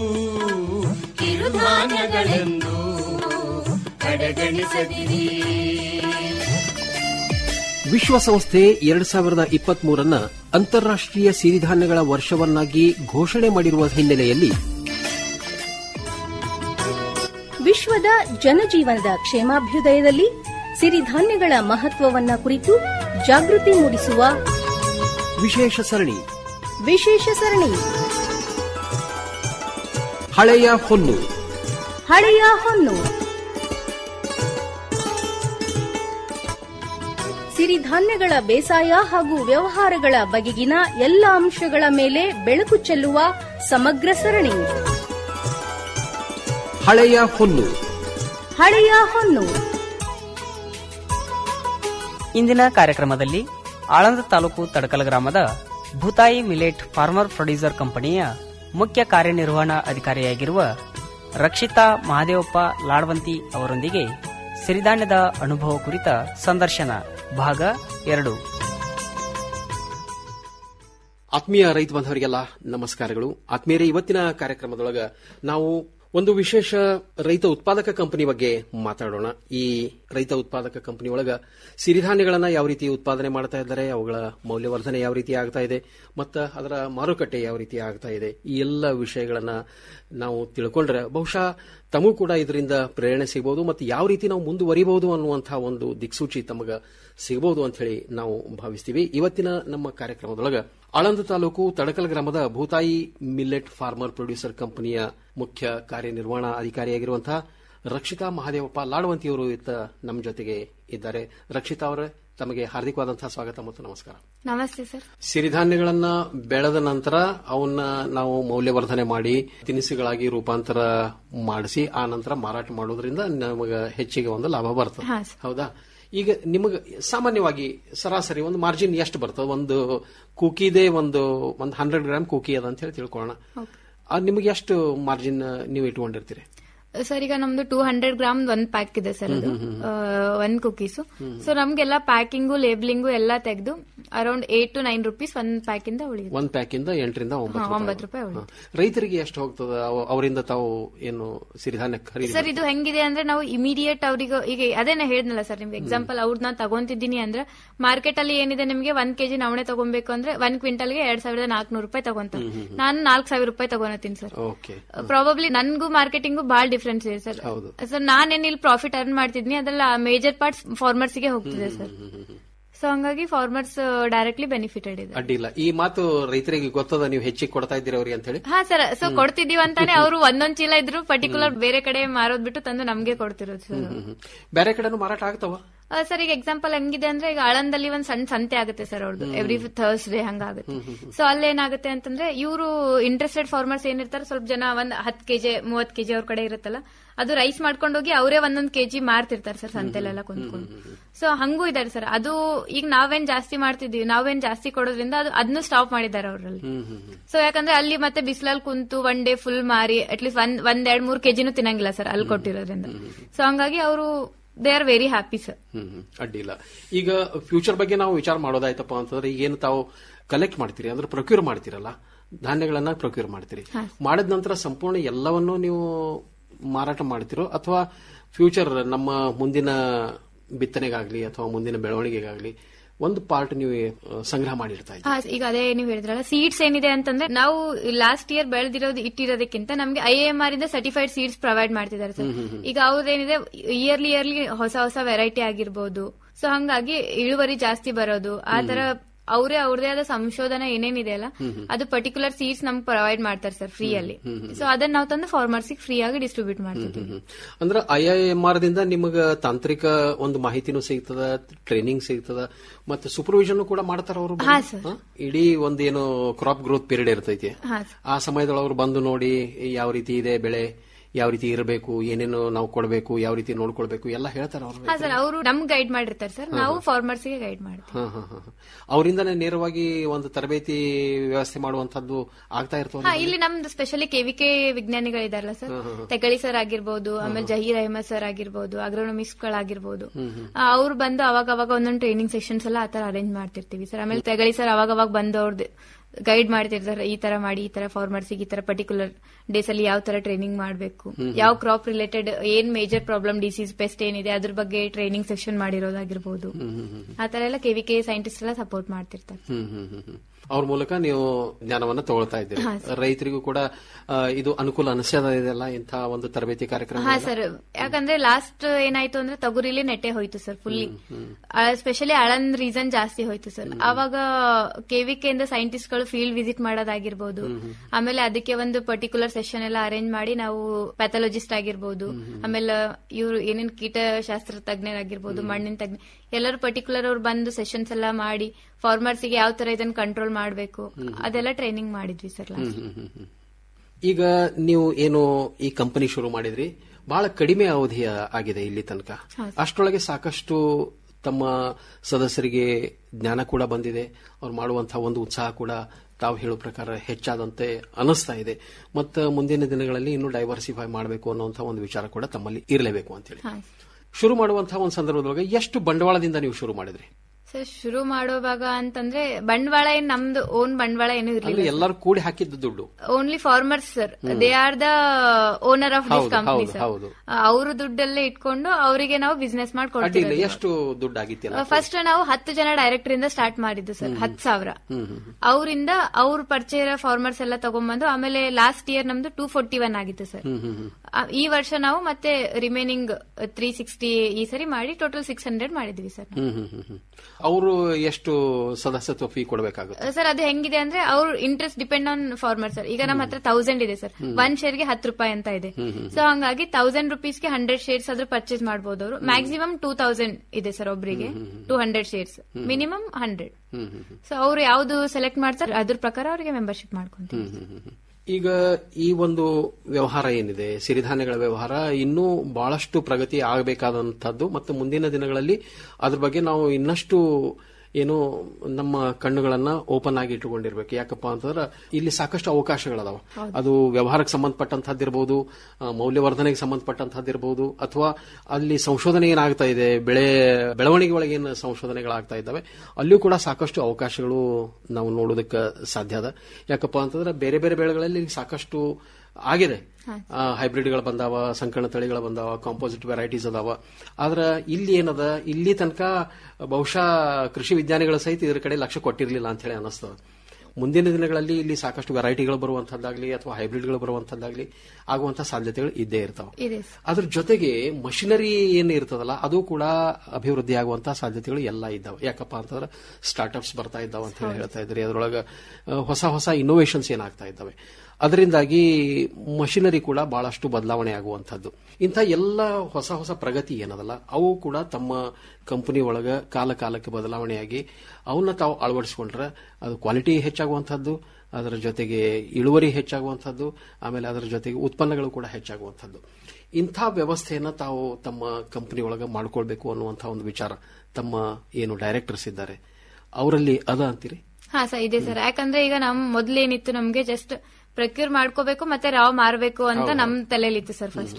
ಕಿರುಧಾನ್ಯಗಳೆಂದು ಕಡೆಗಣಿಸದಿರಿ ವಿಶ್ವಸಂಸ್ಥೆ ಎರಡ್ ಸಾವಿರದ ಇಪ್ಪತ್ತ್ ಮೂರನ್ನ ಅಂತಾರಾಷ್ಟೀಯ ಸಿರಿಧಾನ್ಯಗಳ ವರ್ಷವನ್ನಾಗಿ ಘೋಷಣೆ ಮಾಡಿರುವ ಹಿನ್ನೆಲೆಯಲ್ಲಿ ವಿಶ್ವದ ಜನಜೀವನದ ಕ್ಷೇಮಾಭ್ಯುದಯದಲ್ಲಿ ಸಿರಿಧಾನ್ಯಗಳ ಮಹತ್ವವನ್ನ ಕುರಿತು ಜಾಗೃತಿ ಮೂಡಿಸುವ ವಿಶೇಷ ಸರಣಿ ವಿಶೇಷ ಸರಣಿ ಹಳೆಯ ಹೊನ್ನು ಹಳೆಯ ಹೊನ್ನು ಸಿರಿಧಾನ್ಯಗಳ ಬೇಸಾಯ ಹಾಗೂ ವ್ಯವಹಾರಗಳ ಬಗೆಗಿನ ಎಲ್ಲ ಅಂಶಗಳ ಮೇಲೆ ಬೆಳಕು ಚೆಲ್ಲುವ ಸಮಗ್ರ ಸರಣಿ ಹಳೆಯ ಹೊನ್ನು ಹಳೆಯ ಹೊನ್ನು ಇಂದಿನ ಕಾರ್ಯಕ್ರಮದಲ್ಲಿ ಆಳಂದ ತಾಲೂಕು ತಡಕಲ ಗ್ರಾಮದ ಭೂತಾಯಿ ಮಿಲೆಟ್ ಫಾರ್ಮರ್ ಪ್ರೊಡ್ಯೂಸರ್ ಕಂಪನಿಯ ಮುಖ್ಯ ಕಾರ್ಯನಿರ್ವಹಣಾ ಅಧಿಕಾರಿಯಾಗಿರುವ ರಕ್ಷಿತಾ ಮಹಾದೇವಪ್ಪ ಲಾಡ್ವಂತಿ ಅವರೊಂದಿಗೆ ಸಿರಿಧಾನ್ಯದ ಅನುಭವ ಕುರಿತ ಸಂದರ್ಶನ ಭಾಗ ಎರಡು ಆತ್ಮೀಯ ರೈತ ಬಾಂಧವರಿಗೆಲ್ಲ ನಮಸ್ಕಾರಗಳು ಆತ್ಮೀಯರೇ ಇವತ್ತಿನ ಕಾರ್ಯಕ್ರಮದೊಳಗ ನಾವು ಒಂದು ವಿಶೇಷ ರೈತ ಉತ್ಪಾದಕ ಕಂಪನಿ ಬಗ್ಗೆ ಮಾತಾಡೋಣ ಈ ರೈತ ಉತ್ಪಾದಕ ಕಂಪನಿ ಒಳಗ ಸಿರಿಧಾನ್ಯಗಳನ್ನ ಯಾವ ರೀತಿ ಉತ್ಪಾದನೆ ಮಾಡ್ತಾ ಇದ್ದಾರೆ ಅವುಗಳ ಮೌಲ್ಯವರ್ಧನೆ ಯಾವ ರೀತಿ ಆಗ್ತಾ ಇದೆ ಮತ್ತು ಅದರ ಮಾರುಕಟ್ಟೆ ಯಾವ ರೀತಿ ಆಗ್ತಾ ಇದೆ ಈ ಎಲ್ಲ ವಿಷಯಗಳನ್ನ ನಾವು ತಿಳ್ಕೊಂಡ್ರೆ ಬಹುಶಃ ತಮಗೂ ಕೂಡ ಇದರಿಂದ ಪ್ರೇರಣೆ ಸಿಗಬಹುದು ಮತ್ತು ಯಾವ ರೀತಿ ನಾವು ಮುಂದುವರಿಬಹುದು ಅನ್ನುವಂತಹ ಒಂದು ದಿಕ್ಸೂಚಿ ತಮಗ ಸಿಗಬಹುದು ಅಂತ ಹೇಳಿ ನಾವು ಭಾವಿಸ್ತೀವಿ ಇವತ್ತಿನ ನಮ್ಮ ಕಾರ್ಯಕ್ರಮದೊಳಗ ಆಳಂದ ತಾಲೂಕು ತಡಕಲ್ ಗ್ರಾಮದ ಭೂತಾಯಿ ಮಿಲ್ಲೆಟ್ ಫಾರ್ಮರ್ ಪ್ರೊಡ್ಯೂಸರ್ ಕಂಪನಿಯ ಮುಖ್ಯ ಕಾರ್ಯನಿರ್ವಹಣಾ ಅಧಿಕಾರಿಯಾಗಿರುವಂತಹ ರಕ್ಷಿತಾ ಮಹಾದೇವಪ್ಪ ಲಾಡವಂತಿಯವರು ಇತ್ತ ನಮ್ಮ ಜೊತೆಗೆ ಇದ್ದಾರೆ ರಕ್ಷಿತಾ ಅವರೇ ತಮಗೆ ಹಾರ್ದಿಕವಾದಂತಹ ಸ್ವಾಗತ ಮತ್ತು ನಮಸ್ಕಾರ ನಮಸ್ತೆ ಸರ್ ಸಿರಿಧಾನ್ಯಗಳನ್ನ ಬೆಳೆದ ನಂತರ ಅವನ್ನ ನಾವು ಮೌಲ್ಯವರ್ಧನೆ ಮಾಡಿ ತಿನಿಸುಗಳಾಗಿ ರೂಪಾಂತರ ಮಾಡಿಸಿ ಆ ನಂತರ ಮಾರಾಟ ಮಾಡೋದ್ರಿಂದ ನಮಗ ಹೆಚ್ಚಿಗೆ ಒಂದು ಲಾಭ ಬರ್ತದೆ ಹಾ, ಹೌದಾ ಈಗ ನಿಮಗೆ ಸಾಮಾನ್ಯವಾಗಿ ಸರಾಸರಿ ಒಂದು ಮಾರ್ಜಿನ್ ಎಷ್ಟು ಬರ್ತದೆ ಒಂದು ಕುಕಿದೆ ಒಂದು ಒಂದು ಹಂಡ್ರೆಡ್ ಗ್ರಾಮ್ ಕುಕಿ ಅದ ಅಂತ ಹೇಳಿ ತಿಳ್ಕೊಳ್ಳೋಣ ಅದ್ ನಿಮಗೆ ಎಷ್ಟು ಮಾರ್ಜಿನ್ ನೀವು ಇಟ್ಕೊಂಡಿರ್ತೀರಿ ಸರ್ ಈಗ ನಮ್ದು ಟೂ ಹಂಡ್ರೆಡ್ ಗ್ರಾಮ್ ಒಂದ್ ಪ್ಯಾಕ್ ಇದೆ ಸರ್ ಅದು ಹ್ಮ್, ಹ್ಮ್, ಹ್ಮ್. ಆ, ಒಂದ್ ಕುಕೀಸು ಹ್ಮ್. ಸೊ ನಮ್ಗೆಲ್ಲ ಪ್ಯಾಕಿಂಗು ಲೇಬ್ಲಿಂಗು ಎಲ್ಲ ತೆಗೆದು around eight to nine rupees ಒಂದ್ ಪ್ಯಾಕ್ ಇಂದ ಉಳಿಯುತ್ತೆ ಒಂದ್ ಪ್ಯಾಕ್ ಇಂದ ಎಂಟರಿಂದ ಹಾ, ಒಂಬತ್ತು ಒಂಬತ್ತು ರೂಪಾಯಿ ಉಳಿಯುತ್ತೆ ಹಾ. ರೈತರಿಗೆ ಎಷ್ಟು ಹೋಗ್ತದ ಅವ- ಅವರಿಂದ ತಾವು ಏನು ಸಿರಿಧಾನ್ಯ ಖರೀದಿ ಸರ್ ಇದು ಹೆಂಗಿದೆ ಅಂದ್ರೆ ನಾವು ಇಮಿಡಿಯೇಟ್ ಅವ್ರಿಗೆ ಈಗ ಅದೇನ ಹೇಳಿದ್ನಲ್ಲ ಸರ್ ನಿಮ್ಗೆ ಎಕ್ಸಾಂಪಲ್ ಅವ್ರನ್ನ ತಗೊಂತಿದ್ದೀನಿ ಅಂದ್ರೆ ಮಾರ್ಕೆಟ್ ಅಲ್ಲಿ ಏನಿದೆ ನಿಮ್ಗೆ ಒಂದ್ ಕೆಜಿ ನವಣೆ ತಗೊಬೇಕು ಅಂದ್ರೆ ಒಂದ್ ಕ್ವಿಂಟಲ್ಗೆ ಎರಡ್ ಸಾವಿರದ ನಾಲ್ಕನೂರು ರೂಪಾಯಿ ತಗೊಂತಾರೆ ಹ್ಮ್, ಹ್ಮ್, ಹ್ಮ್. ನಾನು ನಾಲ್ಕು ಸಾವಿರ ರೂಪಾಯಿ ತಗೊಳತೀನಿ ಸರ್ ಓಕೆ ಪ್ರಾಬಬ್ಲಿ ನನ್ಗೂ ಮಾರ್ಕೆಟಿಂಗು ಬಹಳ ಡಿಫ್ರೆನ್ಸ್ ಇದೆ ಸರ್ ಹೌದು ಸರ್ ನಾನೇನ್ ಇಲ್ಲಿ ಪ್ರಾಫಿಟ್ ಅರ್ನ್ ಮಾಡ್ತಿದ್ನಿ ಅದ್ರಲ್ಲಿ ಮೇಜರ್ ಪಾರ್ಟ್ ಫಾರ್ಮರ್ಸ್ ಗೆ ಹೋಗ್ತಿದೆ ಸರ್ ಸೊ ಹಂಗಾಗಿ ಫಾರ್ಮರ್ಸ್ ಡೈರೆಕ್ಟ್ಲಿ ಬೆನಿಫಿಟೆಡ್ ಇದೆ ಅಡ್ಡಿಲ್ಲ ಈ ಮಾತು ರೈತರಿಗೆ ಗೊತ್ತದ ನೀವು ಹೆಚ್ಚಿಗೆ ಕೊಡ್ತಾ ಇದ್ದೀರಿ ಅವ್ರಿಗೆ ಅಂತ ಹೇಳಿ ಹಾ ಸರ್ ಸೊ ಕೊಡ್ತಿದೀವಿ ಅಂತಾನೆ ಅವರು ಒಂದೊಂದ್ ಚೀಲ ಇದ್ರು ಪರ್ಟಿಕ್ಯುಲರ್ ಬೇರೆ ಕಡೆ ಮಾರೋದ್ ಬಿಟ್ಟು ತಂದು ನಮ್ಗೆ ಕೊಡ್ತಿರೋದು ಸರ್ ಬೇರೆ ಕಡೆನೂ ಮಾರಾಟ ಆಗ್ತಾವ ಸರ್ ಈಗ ಎಕ್ಸಾಂಪಲ್ ಹೆಂಗಿದೆ ಅಂದ್ರೆ ಈಗ ಆಳಂದಲ್ಲಿ ಒಂದ್ ಸಣ್ಣ ಸಂತೆ ಆಗುತ್ತೆ ಸರ್ ಅವ್ರದ್ದು ಎವ್ರಿ ಥರ್ಸ್ಡೇ ಹಂಗಾಗುತ್ತೆ ಸೊ ಅಲ್ಲೇನಾಗುತ್ತೆ ಅಂತಂದ್ರೆ ಇವರು ಇಂಟ್ರೆಸ್ಟೆಡ್ ಫಾರ್ಮರ್ಸ್ ಏನಿರ್ತಾರೆ ಸ್ವಲ್ಪ ಜನ ಒಂದ್ ಹತ್ ಕೆಜಿ ಮೂವತ್ ಕೆಜಿ ಅವ್ರ ಕಡೆ ಇರುತ್ತಲ್ಲ ಅದು ರೈಸ್ ಮಾಡ್ಕೊಂಡೋಗಿ ಅವರೇ ಒಂದೊಂದ್ ಕೆಜಿ ಮಾರ್ತಿರ್ತಾರೆ ಸರ್ ಸಂತೆಲೆಲ್ಲ ಕುಂತ್ಕೊಂಡು ಸೊ ಹಂಗೂ ಇದಾರೆ ಸರ್ ಅದು ಈಗ ನಾವೇನ್ ಜಾಸ್ತಿ ಮಾಡ್ತಿದೀವಿ ನಾವೇನ್ ಜಾಸ್ತಿ ಕೊಡೋದ್ರಿಂದ ಅದು ಅದನ್ನು ಸ್ಟಾಪ್ ಮಾಡಿದ್ದಾರೆ ಅವರಲ್ಲಿ ಸೊ ಯಾಕಂದ್ರೆ ಅಲ್ಲಿ ಮತ್ತೆ ಬಿಸಿಲಲ್ಲಿ ಕುಂತು ಒನ್ ಡೇ ಫುಲ್ ಮಾರಿ ಅಟ್ಲೀಸ್ಟ್ ಒಂದ್ ಒಂದ್ ಎರಡ್ ಮೂರ್ ಕೆಜಿನೂ ತಿನ್ನಂಗಿಲ್ಲ ಸರ್ ಅಲ್ಲಿ ಕೊಟ್ಟಿರೋದ್ರಿಂದ ಸೊ ಹಂಗಾಗಿ ಅವರು they are very happy sir hmm hmm. ಅಡ್ಡಿಲ್ಲ ಈಗ ಫ್ಯೂಚರ್ ಬಗ್ಗೆ ನಾವು ವಿಚಾರ ಮಾಡೋದಾಯ್ತಪ್ಪ ಅಂತಂದ್ರೆ ಈಗೇನು ತಾವು ಕಲೆಕ್ಟ್ ಮಾಡ್ತೀರಿ ಅಂದ್ರೆ ಪ್ರೊಕ್ಯೂರ್ ಮಾಡ್ತೀರಲ್ಲ ಧಾನ್ಯಗಳನ್ನ ಪ್ರೊಕ್ಯೂರ್ ಮಾಡ್ತೀರಿ ಹಾ. ಮಾಡಿದ ನಂತರ ಸಂಪೂರ್ಣ ಎಲ್ಲವನ್ನೂ ನೀವು ಮಾರಾಟ ಮಾಡ್ತಿರೋ ಅಥವಾ ಫ್ಯೂಚರ್ ನಮ್ಮ ಮುಂದಿನ ಬಿತ್ತನೆಗಾಗ್ಲಿ ಅಥವಾ ಮುಂದಿನ ಬೆಳವಣಿಗೆಗಾಗ್ಲಿ ಒಂದು ಪಾರ್ಟ್ ನೀವು ಆ, ಸಂಗ್ರಹ ಮಾಡಿರ್ತಾ ಇದ್ದೀರಿ ಹಾ ಈಗ ಅದೇ ನೀವು ಹೇಳಿದ್ರಲ್ಲ ಸೀಡ್ಸ್ ಏನಿದೆ ಅಂತಂದ್ರೆ ನಾವು ಲಾಸ್ಟ್ ಇಯರ್ ಬೆಳೆದಿರೋದು ಇಟ್ಟಿರೋದಕ್ಕಿಂತ ನಮ್ಗೆ ಐ ಎಂ ಆರ್ ಇಂದ ಸರ್ಟಿಫೈಡ್ ಸೀಡ್ಸ್ ಪ್ರೊವೈಡ್ ಮಾಡ್ತಿದ್ದಾರೆ ಸರ್ ಹ್ಮ್, ಹ್ಮ್, ಹ್ಮ್. ಈಗ ಅವ್ರದೇನಿದೆ ಇಯರ್ಲಿ ಇಯರ್ಲಿ ಹೊಸ ಹೊಸ ವೆರೈಟಿ ಆಗಿರ್ಬೋದು ಸೊ ಹಂಗಾಗಿ ಇಳುವರಿ ಜಾಸ್ತಿ ಬರೋದು ಆ ತರ ಅವರೇ ಅವ್ರದೇ ಆದ ಸಂಶೋಧನೆ ಏನೇನಿದೆ ಅಲ್ಲ ಹ್ಮ್, ಹ್ಮ್. ಅದು ಪರ್ಟಿಕ್ಯುಲರ್ ಸೀಡ್ಸ್ ನಮ್ಗೆ ಪ್ರೊವೈಡ್ ಮಾಡ್ತಾರೆ ಸರ್ ಫ್ರೀ ಅಲ್ಲಿ ಹ್ಮ್, ಹ್ಮ್. ಸೊ ಅದನ್ನ ನಾವು ತಂದು ಫಾರ್ಮರ್ಸ್ ಫ್ರೀ ಆಗಿ ಡಿಸ್ಟ್ರಿಬ್ಯೂಟ್ ಮಾಡ್ತಿದ್ವಿ ಹ್ಮ್, ಹ್ಮ್. ಅಂದ್ರೆ ಐ ಐ ಎಂ ಆರ್ ದಿಂದ ನಿಮಗ ತಾಂತ್ರಿಕ ಒಂದು ಮಾಹಿತಿನೂ ಸಿಗ್ತದ ಟ್ರೈನಿಂಗ್ ಸಿಗ್ತದ ಮತ್ತೆ ಸೂಪರ್ವಿಷನ್ ಕೂಡ ಮಾಡ್ತಾರ ಅವರು ಹಾ, ಸರ್. ಇಡೀ ಒಂದೇನು ಕ್ರಾಪ್ ಗ್ರೋತ್ ಪೀರಿಯಡ್ ಇರ್ತೈತಿ ಹಾ ಆ ಸಮಯದೊಳಗೆ ಅವ್ರು ಬಂದು ನೋಡಿ ಯಾವ ರೀತಿ ಇದೆ ಬೆಳೆ ಯಾವ ರೀತಿ ಇರಬೇಕು ಏನೇನು ನಾವು ಕೊಡಬೇಕು ಯಾವ ರೀತಿ ನೋಡ್ಕೊಳ್ಬೇಕು ಎಲ್ಲ ಹೇಳ್ತಾರ ಅವರು ಹಾ ಸರ್ ಅವರು ನಮ್ಗೆ ಗೈಡ್ ಮಾಡಿರ್ತಾರೆ ಸರ್ ಹಾ, ನಾವು ಹಾ. ಫಾರ್ಮರ್ಸ್ ಗೆ ಗೈಡ್ ಮಾಡ್ತೀವಿ ಹಾ, ಹಾ, ಹಾ, ಹಾ. ಅವರಿಂದನೇ ನೇರವಾಗಿ ಒಂದು ತರಬೇತಿ ವ್ಯವಸ್ಥೆ ಮಾಡುವಂತದ್ದು ಆಗ್ತಾ ಇರ್ತವ ಹಾ ಇಲ್ಲಿ ನಮ್ದು ಸ್ಪೆಷಲಿ ಕೆವಿಕೆ ವಿಜ್ಞಾನಿಗಳಿದಾರಲ್ಲ ಸರ್ ಹಾ, ಹಾ, ಹಾ. ತೆಗಳಿ ಸರ್ ಆಗಿರ್ಬೋದು ಆಮೇಲೆ ಜಹೀರ್ ಅಹಮದ್ ಸರ್ ಆಗಿರ್ಬೋದು ಅಗ್ರೋನಮಿಸ್ಟ್ ಗಳಾಗಿರ್ಬೋದು ಹ್ಮ್, ಹ್ಮ್. ಅವ್ರು ಬಂದು ಅವಾಗ ಅವಾಗ ಒಂದೊಂದು ಟ್ರೈನಿಂಗ್ ಸೆಷನ್ಸ್ ಎಲ್ಲ ಆತರ ಅರೇಂಜ್ ಮಾಡ್ತಿರ್ತೀವಿ ಸರ್ ಆಮೇಲೆ ತೆಗಳಿ ಸರ್ ಅವಾಗ ಅವಾಗ ಬಂದು ಅವ್ರದ್ದು ಗೈಡ್ ಮಾಡ್ತಿರ್ತಾರೆ ಈ ತರ ಮಾಡಿ ಈ ತರ ಫಾರ್ಮರ್ಸ್ ಈ ತರ ಪರ್ಟಿಕ್ಯುಲರ್ ಡೇಸ್ ಅಲ್ಲಿ ಯಾವ ತರ ಟ್ರೈನಿಂಗ್ ಮಾಡಬೇಕು ಹ್ಮ್. ಯಾವ ಕ್ರಾಪ್ ರಿಲೇಟೆಡ್ ಏನ್ ಮೇಜರ್ ಪ್ರಾಬ್ಲಮ್ ಡಿಸೀಸ್ ಪೆಸ್ಟ್ ಏನಿದೆ ಅದ್ರ ಬಗ್ಗೆ ಟ್ರೈನಿಂಗ್ ಸೆಷನ್ ಮಾಡಿರೋದಾಗಿರ್ಬೋದು ಹ್ಮ್, ಹ್ಮ್, ಹ್ಮ್. ಆ ತರ ಎಲ್ಲ ಕೆವಿಕೆ ಸೈಂಟಿಸ್ಟ್ ಎಲ್ಲ ಸಪೋರ್ಟ್ ಮಾಡ್ತಿರ್ತಾರೆ ಹ್ಮ್ ಹ್ಮ್ ಹ್ಮ್ ಹ್ಮ್. ಅವ್ರ ಮೂಲಕ ನೀವು ಜ್ಞಾನವನ್ನ ತಗೊಳ್ತಾ ಇದ್ದೀರಿ ಹಾ, ಸರ್. ರೈತರಿಗೂ ಕೂಡ ಆ, ಇದು ಅನುಕೂಲ ಅನಿಸ್ಯದ ಇದೆಲ್ಲ ಇಂಥ ಒಂದು ತರಬೇತಿ ಕಾರ್ಯಕ್ರಮ ಹಾ ಸರ್ ಯಾಕಂದ್ರೆ ಲಾಸ್ಟ್ ಏನಾಯ್ತು ಅಂದ್ರೆ ತೊಗರಿಲಿ ನೆಟ್ಟೆ ಹೋಯ್ತು sir fully specially Aland region ಜಾಸ್ತಿ ಹೋಯ್ತು ಸರ್ ಅವಾಗ ಕೆವಿಕೆ ಇಂದ ಸೈಂಟಿಸ್ಟ್ ಗಳು ಫೀಲ್ಡ್ ವಿಸಿಟ್ ಮಾಡೋದಾಗಿರ್ಬೋದು ಆಮೇಲೆ ಅದಕ್ಕೆ ಒಂದು ಪರ್ಟಿಕ್ಯುಲರ್ ಸೆಷನ್ ಎಲ್ಲ ಅರೇಂಜ್ ಮಾಡಿ ನಾವು ಪ್ಯಾಥಾಲಜಿಸ್ಟ್ ಆಗಿರ್ಬೋದು ಆಮೇಲೆ ಇವರು ಏನೇನ್ ಕೀಟಶಾಸ್ತ್ರ ತಜ್ಞರಾಗಿರ್ಬೋದು ಮಣ್ಣಿನ ತಜ್ಞ ಎಲ್ಲರೂ ಪರ್ಟಿಕ್ಯುಲರ್ ಅವ್ರು ಬಂದು ಸೆಷನ್ಸ್ ಎಲ್ಲ ಮಾಡಿ ಫಾರ್ಮರ್ಸ್ ಗೆ ಯಾವ ತರ ಇದನ್ನ ಕಂಟ್ರೋಲ್ ಮಾಡಬೇಕು ಅದೆಲ್ಲ ಟ್ರೈನಿಂಗ್ ಮಾಡಿದ್ವಿ ಸರ್ ಹ್ಮ್, ಲಾಸ್ಟ್ ಹ್ಮ್, ಹ್ಮ್, ಹ್ಮ್. ಈಗ ನೀವು ಏನು ಈ ಕಂಪನಿ ಶುರು ಮಾಡಿದ್ರಿ ಬಹಳ ಕಡಿಮೆ ಅವಧಿಯ ಆಗಿದೆ ಇಲ್ಲಿ ತನಕ ಹಾ. ಅಷ್ಟರೊಳಗೆ ಸಾಕಷ್ಟು ತಮ್ಮ ಸದಸ್ಯರಿಗೆ ಜ್ಞಾನ ಕೂಡ ಬಂದಿದೆ ಅವ್ರು ಮಾಡುವಂತಹ ಒಂದು ಉತ್ಸಾಹ ಕೂಡ ತಾವು ಹೇಳೋ ಪ್ರಕಾರ ಹೆಚ್ಚಾದಂತೆ ಅನಿಸ್ತಾ ಇದೆ ಮತ್ತು ಮುಂದಿನ ದಿನಗಳಲ್ಲಿ ಇನ್ನೂ ಡೈವರ್ಸಿಫೈ ಮಾಡಬೇಕು ಅನ್ನುವಂತಹ ಒಂದು ವಿಚಾರ ಕೂಡ ತಮ್ಮಲ್ಲಿ ಇರಲೇಬೇಕು ಅಂತೇಳಿ ಹಾ ಶುರು ಮಾಡುವಂತಹ ಒಂದು ಸಂದರ್ಭದೊಳಗೆ ಎಷ್ಟು ಬಂಡವಾಳದಿಂದ ನೀವು ಶುರು ಮಾಡಿದ್ರಿ ಸರ್ ಶುರು ಮಾಡುವಾಗ ಅಂತಂದ್ರೆ ಬಂಡವಾಳ ಏನ್ ನಮ್ದು ಓನ್ ಬಂಡವಾಳ ಏನು ಅಂದ್ರೆ ಇರ್ಲಿಲ್ಲ ಎಲ್ಲರೂ ಕೂಡಿ ಹಾಕಿದ್ದು ದುಡ್ಡು only farmers sir hmm. They are the owner of this ಹೌದು, ಕಂಪನಿ ಹೌದು, ಸರ್ ಹೌದು. ಅವರು ದುಡ್ಡಲ್ಲೇ ಇಟ್ಕೊಂಡು ಅವರಿಗೆ ನಾವು ಬಿಸ್ನೆಸ್ ಅಡ್ಡಿಲ್ಲ ಮಾಡ್ಕೊಡ್ತೀವಿ ಎಷ್ಟು ದುಡ್ಡು ಆಗಿತ್ತಿಲ್ಲ ಫಸ್ಟ್ ನಾವು ಹತ್ತು ಜನ ಡೈರೆಕ್ಟರ್ ಇಂದ ಸ್ಟಾರ್ಟ್ ಮಾಡಿದ್ದು ಸರ್ ಹತ್ತು ಸಾವಿರ ಹ್ಮ್ ಹ್ಮ್ ಹ್ಮ್. ಅವರಿಂದ ಅವ್ರ ಪರಿಚಯ ಫಾರ್ಮರ್ಸ್ ಎಲ್ಲ ತಗೊಂಡ್ಬಂದು ಆಮೇಲೆ ಲಾಸ್ಟ್ ಇಯರ್ ನಮ್ದು ಟೂ ಫೋರ್ಟಿ ಒನ್ ಆಗಿತ್ತು ಸರ್ ಹ್ಮ್ ಹ್ಮ್ ಹ್ಮ್. ಆ, ಈ ವರ್ಷ ನಾವು ಮತ್ತೆ ರಿಮೈನಿಂಗ್ ತ್ರೀ ಸಿಕ್ಸ್ಟಿ ಈ ಸರಿ ಮಾಡಿ ಟೋಟಲ್ ಸಿಕ್ಸ್ ಹಂಡ್ರೆಡ್ ಮಾಡಿದ್ವಿ sir hmm hmm hmm hmm. ಅವರು ಎಷ್ಟು ಸದಸ್ಯತ್ವ ಫೀ ಕೊಡಬೇಕಾಗುತ್ತೆ ಸರ್ ಅದು ಹೆಂಗಿದೆ ಅಂದ್ರೆ ಅವ್ರ interest depend on farmer sir ಈಗ ನಮ್ಮ ಹತ್ರ ತೌಸಂಡ್ ಇದೆ ಸರ್ ಹ್ಮ್. ಒನ್ ಶೇರ್ಗೆ ಹತ್ತು ರೂಪಾಯಿ ಅಂತ ಇದೆ ಹ್ಮ್ ಹ್ಮ್. ಸೊ ಹಂಗಾಗಿ ತೌಸಂಡ್ ರುಪೀಸ್ಗೆ ಹಂಡ್ರೆಡ್ ಶೇರ್ಸ್ ಆದ್ರೂ ಪರ್ಚೇಸ್ ಮಾಡಬಹುದು ಅವರು ಮ್ಯಾಕ್ಸಿಮಮ್ ಟೂ ತೌಸಂಡ್ ಇದೆ ಸರ್ ಒಬ್ಬರಿಗೆ two hundred shares hmm. Minimum hundred hmm hmm hmm. So ಅವ್ರು ಯಾವ್ದು ಸೆಲೆಕ್ಟ್ ಮಾಡ್ತಾರೆ ಅದ್ರ ಪ್ರಕಾರ ಅವರಿಗೆ ಮೆಂಬರ್ಶಿಪ್ ಮಾಡ್ಕೊಂತೀವಿ ಹ್ಮ್ ಹ್ಮ್ ಹ್ಮ್ ಹ್ಮ್. ಈಗ ಈ ಒಂದು ವ್ಯವಹಾರ ಏನಿದೆ ಸಿರಿಧಾನ್ಯಗಳ ವ್ಯವಹಾರ ಇನ್ನೂ ಬಹಳಷ್ಟು ಪ್ರಗತಿ ಆಗಬೇಕಾದಂತಹದ್ದು ಮತ್ತು ಮುಂದಿನ ದಿನಗಳಲ್ಲಿ ಅದ್ರ ಬಗ್ಗೆ ನಾವು ಇನ್ನಷ್ಟು ಏನು ನಮ್ಮ ಕಣ್ಣುಗಳನ್ನ ಓಪನ್ ಆಗಿ ಇಟ್ಟುಕೊಂಡಿರ್ಬೇಕು ಯಾಕಪ್ಪ ಅಂತಂದ್ರೆ ಇಲ್ಲಿ ಸಾಕಷ್ಟು ಅವಕಾಶಗಳದಾವ ಹೌದು. ಅದು ವ್ಯವಹಾರಕ್ಕೆ ಸಂಬಂಧಪಟ್ಟಂತಹದ್ದಿರ್ಬೋದು ಆ, ಮೌಲ್ಯವರ್ಧನೆಗೆ ಸಂಬಂಧಪಟ್ಟಂತಹದ್ದಿರ್ಬೋದು ಅಥವಾ ಅಲ್ಲಿ ಸಂಶೋಧನೆ ಏನಾಗ್ತಾ ಇದೆ ಬೆಳೆ ಬೆಳವಣಿಗೆ ಒಳಗೆ ಏನು ಸಂಶೋಧನೆಗಳಾಗ್ತಾ ಇದ್ದಾವೆ ಅಲ್ಲಿಯೂ ಕೂಡ ಸಾಕಷ್ಟು ಅವಕಾಶಗಳು ನಾವು ನೋಡೋದಕ್ಕೆ ಸಾಧ್ಯ ಅದ ಯಾಕಪ್ಪ ಅಂತಂದ್ರೆ ಬೇರೆ ಬೇರೆ ಬೆಳೆಗಳಲ್ಲಿ ಸಾಕಷ್ಟು ಆಗಿದೆ ಹೈಬ್ರಿಡ್ಗಳು ಬಂದಾವ ಸಂಕರಣ ತಳಿಗಳು ಬಂದಾವ ಕಾಂಪೋಸಿಟ್ ವೆರೈಟೀಸ್ ಅದಾವ ಆದ್ರೆ ಇಲ್ಲಿ ಏನದ ಇಲ್ಲಿ ತನಕ ಬಹುಶಃ ಕೃಷಿ ವಿಜ್ಞಾನಿಗಳ ಸಹಿತ ಇದ್ರ ಕಡೆ ಲಕ್ಷ್ಯ ಕೊಟ್ಟಿರಲಿಲ್ಲ ಅಂತ ಹೇಳಿ ಅನಿಸ್ತದ ಮುಂದಿನ ದಿನಗಳಲ್ಲಿ ಇಲ್ಲಿ ಸಾಕಷ್ಟು ವೆರೈಟಿಗಳು ಬರುವಂತದ್ದಾಗ್ಲಿ ಅಥವಾ ಹೈಬ್ರಿಡ್ಗಳು ಬರುವಂತದ್ದಾಗ್ಲಿ ಆಗುವಂತಹ ಸಾಧ್ಯತೆಗಳು ಇದ್ದೇ ಇರ್ತಾವೆ ಇದೆ ಅದ್ರ ಜೊತೆಗೆ ಮಷಿನರಿ ಏನು ಇರ್ತದಲ್ಲ ಅದು ಕೂಡ ಅಭಿವೃದ್ಧಿ ಆಗುವಂತಹ ಸಾಧ್ಯತೆಗಳು ಎಲ್ಲ ಇದ್ದಾವೆ ಯಾಕಪ್ಪ ಅಂತಂದ್ರೆ ಸ್ಟಾರ್ಟ್ಅಪ್ಸ್ ಬರ್ತಾ ಇದ್ದಾವೆ ಅಂತ ಹೇಳಿ ಹೇಳ್ತಾ ಇದ್ರಿ ಅದ್ರೊಳಗೆ ಆ, ಹೊಸ ಹೊಸ ಇನ್ನೋವೇಷನ್ಸ್ ಏನಾಗ್ತಾ ಇದ್ದಾವೆ ಅದರಿಂದಾಗಿ ಮಷಿನರಿ ಕೂಡ ಬಹಳಷ್ಟು ಬದಲಾವಣೆ ಆಗುವಂತಹದ್ದು ಇಂಥ ಎಲ್ಲ ಹೊಸ ಹೊಸ ಪ್ರಗತಿ ಏನದಲ್ಲ ಅವು ಕೂಡ ತಮ್ಮ ಕಂಪನಿ ಒಳಗ ಕಾಲ ಕಾಲಕ್ಕೆ ಬದಲಾವಣೆಯಾಗಿ ಅವನ್ನ ತಾವು ಅಳವಡಿಸಿಕೊಂಡ್ರೆ ಅದು ಕ್ವಾಲಿಟಿ ಹೆಚ್ಚಾಗುವಂತಹದ್ದು ಅದರ ಜೊತೆಗೆ ಇಳುವರಿ ಹೆಚ್ಚಾಗುವಂಥದ್ದು ಆಮೇಲೆ ಅದರ ಜೊತೆಗೆ ಉತ್ಪನ್ನಗಳು ಕೂಡ ಹೆಚ್ಚಾಗುವಂಥದ್ದು ಇಂಥ ವ್ಯವಸ್ಥೆಯನ್ನ ತಾವು ತಮ್ಮ ಕಂಪನಿ ಒಳಗೆ ಮಾಡ್ಕೊಳ್ಬೇಕು ಅನ್ನುವಂಥ ಒಂದು ವಿಚಾರ ತಮ್ಮ ಏನು ಡೈರೆಕ್ಟರ್ಸ್ ಇದ್ದಾರೆ ಅವರಲ್ಲಿ ಅದ ಅಂತೀರಿ ಹಾ ಸರ್ ಇದೆ ಸರ್ ಯಾಕಂದ್ರೆ ಈಗ ನಮ್ ಮೊದ್ಲೇನಿತ್ತು ನಮ್ಗೆ ಜಸ್ಟ್ ಪ್ರಕ್ಯೂರ್ ಮಾಡ್ಕೋಬೇಕು ಮತ್ತೆ ರಾವ್ ಮಾರಬೇಕು ಅಂತ ಹೌದು. ನಮ್ ತಲೆಯಲ್ಲಿತ್ತು ಸರ್ ಫಸ್ಟ್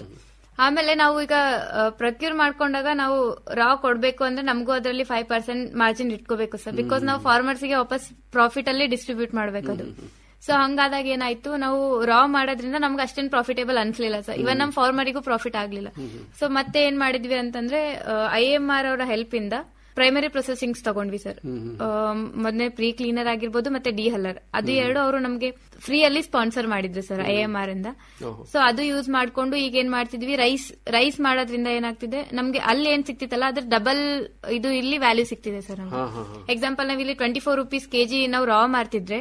ಆಮೇಲೆ ನಾವು ಈಗ ಪ್ರೊಕ್ಯೂರ್ ಮಾಡ್ಕೊಂಡಾಗ ನಾವು ರಾ ಕೊಡ್ಬೇಕು ಅಂದ್ರೆ ನಮಗೂ ಅದರಲ್ಲಿ ಫೈವ್ ಪರ್ಸೆಂಟ್ ಮಾರ್ಜಿನ್ ಇಟ್ಕೋಬೇಕು ಸರ್ ಬಿಕಾಸ್ ನಾವು ಫಾರ್ಮರ್ಸ್ ಗೆ ವಾಪಸ್ ಪ್ರಾಫಿಟ್ ಅಲ್ಲಿ ಡಿಸ್ಟ್ರಿಬ್ಯೂಟ್ ಮಾಡ್ಬೇಕು ಅದು ಸೊ ಹಂಗಾದಾಗ ಏನಾಯ್ತು ನಾವು ರಾ ಮಾಡೋದ್ರಿಂದ ನಮ್ಗೆ ಅಷ್ಟೇನು ಪ್ರಾಫಿಟೇಬಲ್ ಅನ್ಸ್ಲಿಲ್ಲ ಸರ್ ಇವನ್ ನಮ್ ಫಾರ್ಮರಿಗೂ ಪ್ರಾಫಿಟ್ ಆಗ್ಲಿಲ್ಲ ಸೊ ಮತ್ತೆ ಏನ್ ಮಾಡಿದ್ವಿ ಅಂತಂದ್ರೆ ಐ ಎಂ ಆರ್ ಅವರ ಹೆಲ್ಪ್ ಇಂದ ಪ್ರೈಮರಿ ಪ್ರೊಸೆಸಿಂಗ್ಸ್ ತಗೊಂಡ್ವಿ ಸರ್ ಮೊದಲನೇ ಪ್ರೀ ಕ್ಲೀನರ್ ಆಗಿರ್ಬೋದು ಮತ್ತೆ ಡಿ ಹಲ್ಲರ್ ಅದು ಎರಡು ಅವರು ನಮ್ಗೆ ಫ್ರೀ ಅಲ್ಲಿ ಸ್ಪಾನ್ಸರ್ ಮಾಡಿದ್ರು ಸರ್ ಐ ಎಂ ಆರ್ ಇಂದ ಸೊ ಅದು ಯೂಸ್ ಮಾಡ್ಕೊಂಡು ಈಗ ಏನ್ ಮಾಡ್ತಿದ್ವಿ ರೈಸ್ ರೈಸ್ ಮಾಡೋದ್ರಿಂದ ಏನಾಗ್ತಿದೆ ನಮ್ಗೆ ಅಲ್ಲಿ ಏನ್ ಸಿಕ್ತಿತ್ತಲ್ಲ ಅದ್ರ ಡಬಲ್ ಇದು ಇಲ್ಲಿ ವ್ಯಾಲ್ಯೂ ಸಿಗ್ತಿದೆ ಸರ್ ಎಕ್ಸಾಂಪಲ್ ನಾವ್ ಇಲ್ಲಿ ಟ್ವೆಂಟಿ ಫೋರ್ ರುಪೀಸ್ ಕೆಜಿ ನಾವು ರಾ ಮಾಡ್ತಿದ್ರೆ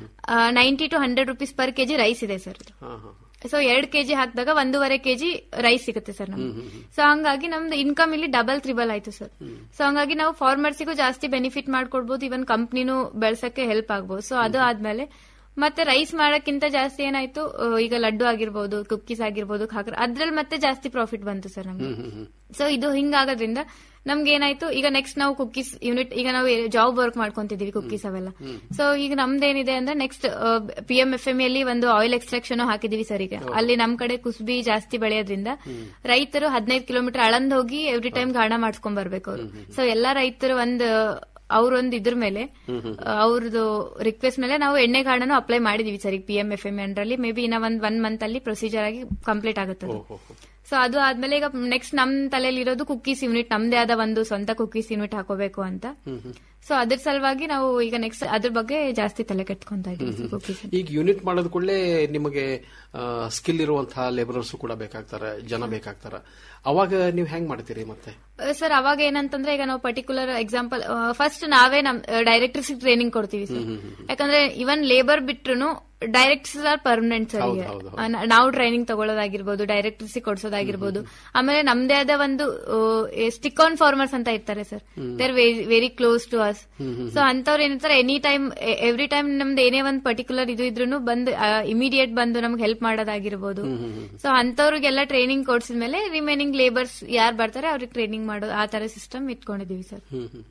ninety two hundred rupees per KG rice ಇದೆ ಸರ್ ಸೊ ಎರಡ್ ಕೆಜಿ ಹಾಕಿದಾಗ ಒಂದೂವರೆ ಕೆಜಿ ರೈಸ್ ಸಿಗುತ್ತೆ ಸರ್ ನಮ್ಗೆ ಸೊ ಹಂಗಾಗಿ ನಮ್ದು ಇನ್ಕಮ್ ಇಲ್ಲಿ ಡಬಲ್ ತ್ರಿಬಲ್ ಆಯ್ತು ಸರ್ ಸೊ ಹಂಗಾಗಿ ನಾವು ಫಾರ್ಮರ್ಸಿಗೂ ಜಾಸ್ತಿ ಬೆನಿಫಿಟ್ ಮಾಡ್ಕೊಡ್ಬೋದು ಇವನ್ ಕಂಪ್ನಿನೂ ಬೆಳ್ಸಕ್ಕೆ ಹೆಲ್ಪ್ ಆಗ್ಬೋದು ಸೊ ಅದು ಆದ್ಮೇಲೆ ಮತ್ತೆ ರೈಸ್ ಮಾಡಕ್ಕಿಂತ ಜಾಸ್ತಿ ಏನಾಯ್ತು ಈಗ ಲಡ್ಡು ಆಗಿರ್ಬೋದು ಕುಕ್ಕೀಸ್ ಆಗಿರ್ಬೋದು ಖಾಕ್ರ ಅದ್ರಲ್ಲಿ ಮತ್ತೆ ಜಾಸ್ತಿ ಪ್ರಾಫಿಟ್ ಬಂತು ಸರ್ ನಮ್ಗೆ ಸೊ ಇದು ಹಿಂಗಾಗೋದ್ರಿಂದ ನಮ್ಗೆ ಏನಾಯ್ತು ಈಗ ನೆಕ್ಸ್ಟ್ ನಾವು ಕುಕ್ಕೀಸ್ ಯೂನಿಟ್ ಈಗ ನಾವು ಜಾಬ್ ವರ್ಕ್ ಮಾಡ್ಕೊಂತಿದೀವಿ ಕುಕ್ಕೀಸ್ ಅವೆಲ್ಲ ಸೊ ಈಗ ನಮ್ದೇನಿದೆ ಅಂದ್ರೆ next P M F M ಅಲ್ಲಿ ಒಂದು ಆಯಿಲ್ ಎಕ್ಸ್ಟ್ರಾಕ್ಷನ್ ಹಾಕಿದೀವಿ ಸರ್ ಈಗ ಅಲ್ಲಿ ನಮ್ ಕಡೆ ಕುಸ್ಬಿ ಜಾಸ್ತಿ ಬೆಳೆಯೋದ್ರಿಂದ ರೈತರು ಹದಿನೈದು ಕಿಲೋಮೀಟರ್ ಅಳಂದ್ ಹೋಗಿ ಎವ್ರಿ ಟೈಮ್ ಗಾಣ ಮಾಡ್ಕೊಂಡ್ ಬರ್ಬೇಕು ಅವರು ಸೊ ಎಲ್ಲಾ ರೈತರು ಒಂದು ಅವ್ರೊಂದ್ ಇದ್ರ ಮೇಲೆ ಅವ್ರದ್ದು ರಿಕ್ವೆಸ್ಟ್ ಮೇಲೆ ನಾವು ಎಣ್ಣೆ ಗಾಣನು ಅಪ್ಲೈ ಮಾಡಿದೀವಿ ಸರ್ ಈಗ ಪಿ ಎಂ ಎಫ್ ಎಂ ಅಂಡ್ರಲ್ಲಿ ಮೇ ಬಿ ಇನ್ನ ಒಂದ್ ಒನ್ ಮಂತ್ ಅಲ್ಲಿ ಪ್ರೊಸೀಜರ್ ಆಗಿ ಕಂಪ್ಲೀಟ್ ಆಗುತ್ತೆ ಸೊ ಅದು ಆದ್ಮೇಲೆ ಈಗ ನೆಕ್ಸ್ಟ್ ನಮ್ ತಲೆಯಲ್ಲಿ ಇರೋದು ಕುಕ್ಕೀಸ್ ಯೂನಿಟ್ ನಮ್ದೇ ಆದ ಒಂದು ಸ್ವಂತ ಕುಕ್ಕೀಸ್ ಯೂನಿಟ್ ಹಾಕೋಬೇಕು ಅಂತ ಸೊ ಅದ್ರ ಸಲುವಾಗಿ ನಾವು ಈಗ ನೆಕ್ಸ್ಟ್ ಅದ್ರ ಬಗ್ಗೆ ಜಾಸ್ತಿ ತಲೆ ಕೆಟ್ಕೊಂತ ಇದೀವಿ ಕುಕ್ಕೀಸ್ ಈಗ ಯೂನಿಟ್ ಮಾಡೋದ್ ಕೂಡಲೇ ನಿಮಗೆ ಸ್ಕಿಲ್ ಇರುವಂತಹ ಲೇಬರರ್ಸ್ ಕೂಡ ಬೇಕಾಗ್ತಾರೆ ಜನ ಬೇಕಾಗ್ತಾರ ಅವಾಗ ನೀವು ಹೆಂಗ್ ಮಾಡ್ತೀರಿ ಮತ್ತೆ ಸರ್ ಅವಾಗ ಏನಂತಂದ್ರೆ ಈಗ ನಾವು ಪರ್ಟಿಕ್ಯುಲರ್ ಎಕ್ಸಾಂಪಲ್ ಫಸ್ಟ್ ನಾವೇ ನಮ್ ಡೈರೆಕ್ಟರ್ಸ್ ಟ್ರೈನಿಂಗ್ ಕೊಡ್ತೀವಿ ಸರ್ ಯಾಕಂದ್ರೆ ಇವನ್ ಲೇಬರ್ ಬಿಟ್ರು ಡೈರೆಕ್ಟರ್ಸ್ ಆರ್ ಪರ್ಮನೆಂಟ್ ಸರ್ ಈಗ ನಾವು ಟ್ರೈನಿಂಗ್ ತಗೊಳ್ಳೋದಾಗಿರ್ಬೋದು ಡೈರೆಕ್ಟರ್ಸ್ ಕೊಡ್ಸೋದಾಗಿರ್ಬೋದು ಆಮೇಲೆ ನಮ್ದೇ ಆದ ಒಂದು ಸ್ಟಿಕ್ ಆನ್ ಫಾರ್ಮರ್ಸ್ ಅಂತ ಇರ್ತಾರೆ sir they are very close to us so ಅಂತವ್ರು ಏನಿರ್ತಾರೆ ಎನಿ ಟೈಮ್ ಎವ್ರಿ ಟೈಮ್ ನಮ್ದು ಏನೇ ಒಂದು ಪರ್ಟಿಕ್ಯುಲರ್ ಇದು ಇದ್ರು ಬಂದು ಇಮಿಡಿಯೇಟ್ ಬಂದು ನಮ್ಗೆ ಹೆಲ್ಪ್ ಮಾಡೋದಾಗಿರ್ಬೋದು ಸೊ ಅಂತವ್ರಿಗೆಲ್ಲ ಟ್ರೈನಿಂಗ್ ಕೊಡ್ಸಿದ್ಮೇಲೆ ರಿಮೈನಿಂಗ್ ಲೇಬರ್ಸ್ ಯಾರು ಬರ್ತಾರೆ ಅವ್ರಿಗೆ ಟ್ರೈನಿಂಗ್ ಮಾಡೋದು ಆ ತರ ಸಿಸ್ಟಮ್ ಇಟ್ಕೊಂಡಿದೀವಿ ಸರ್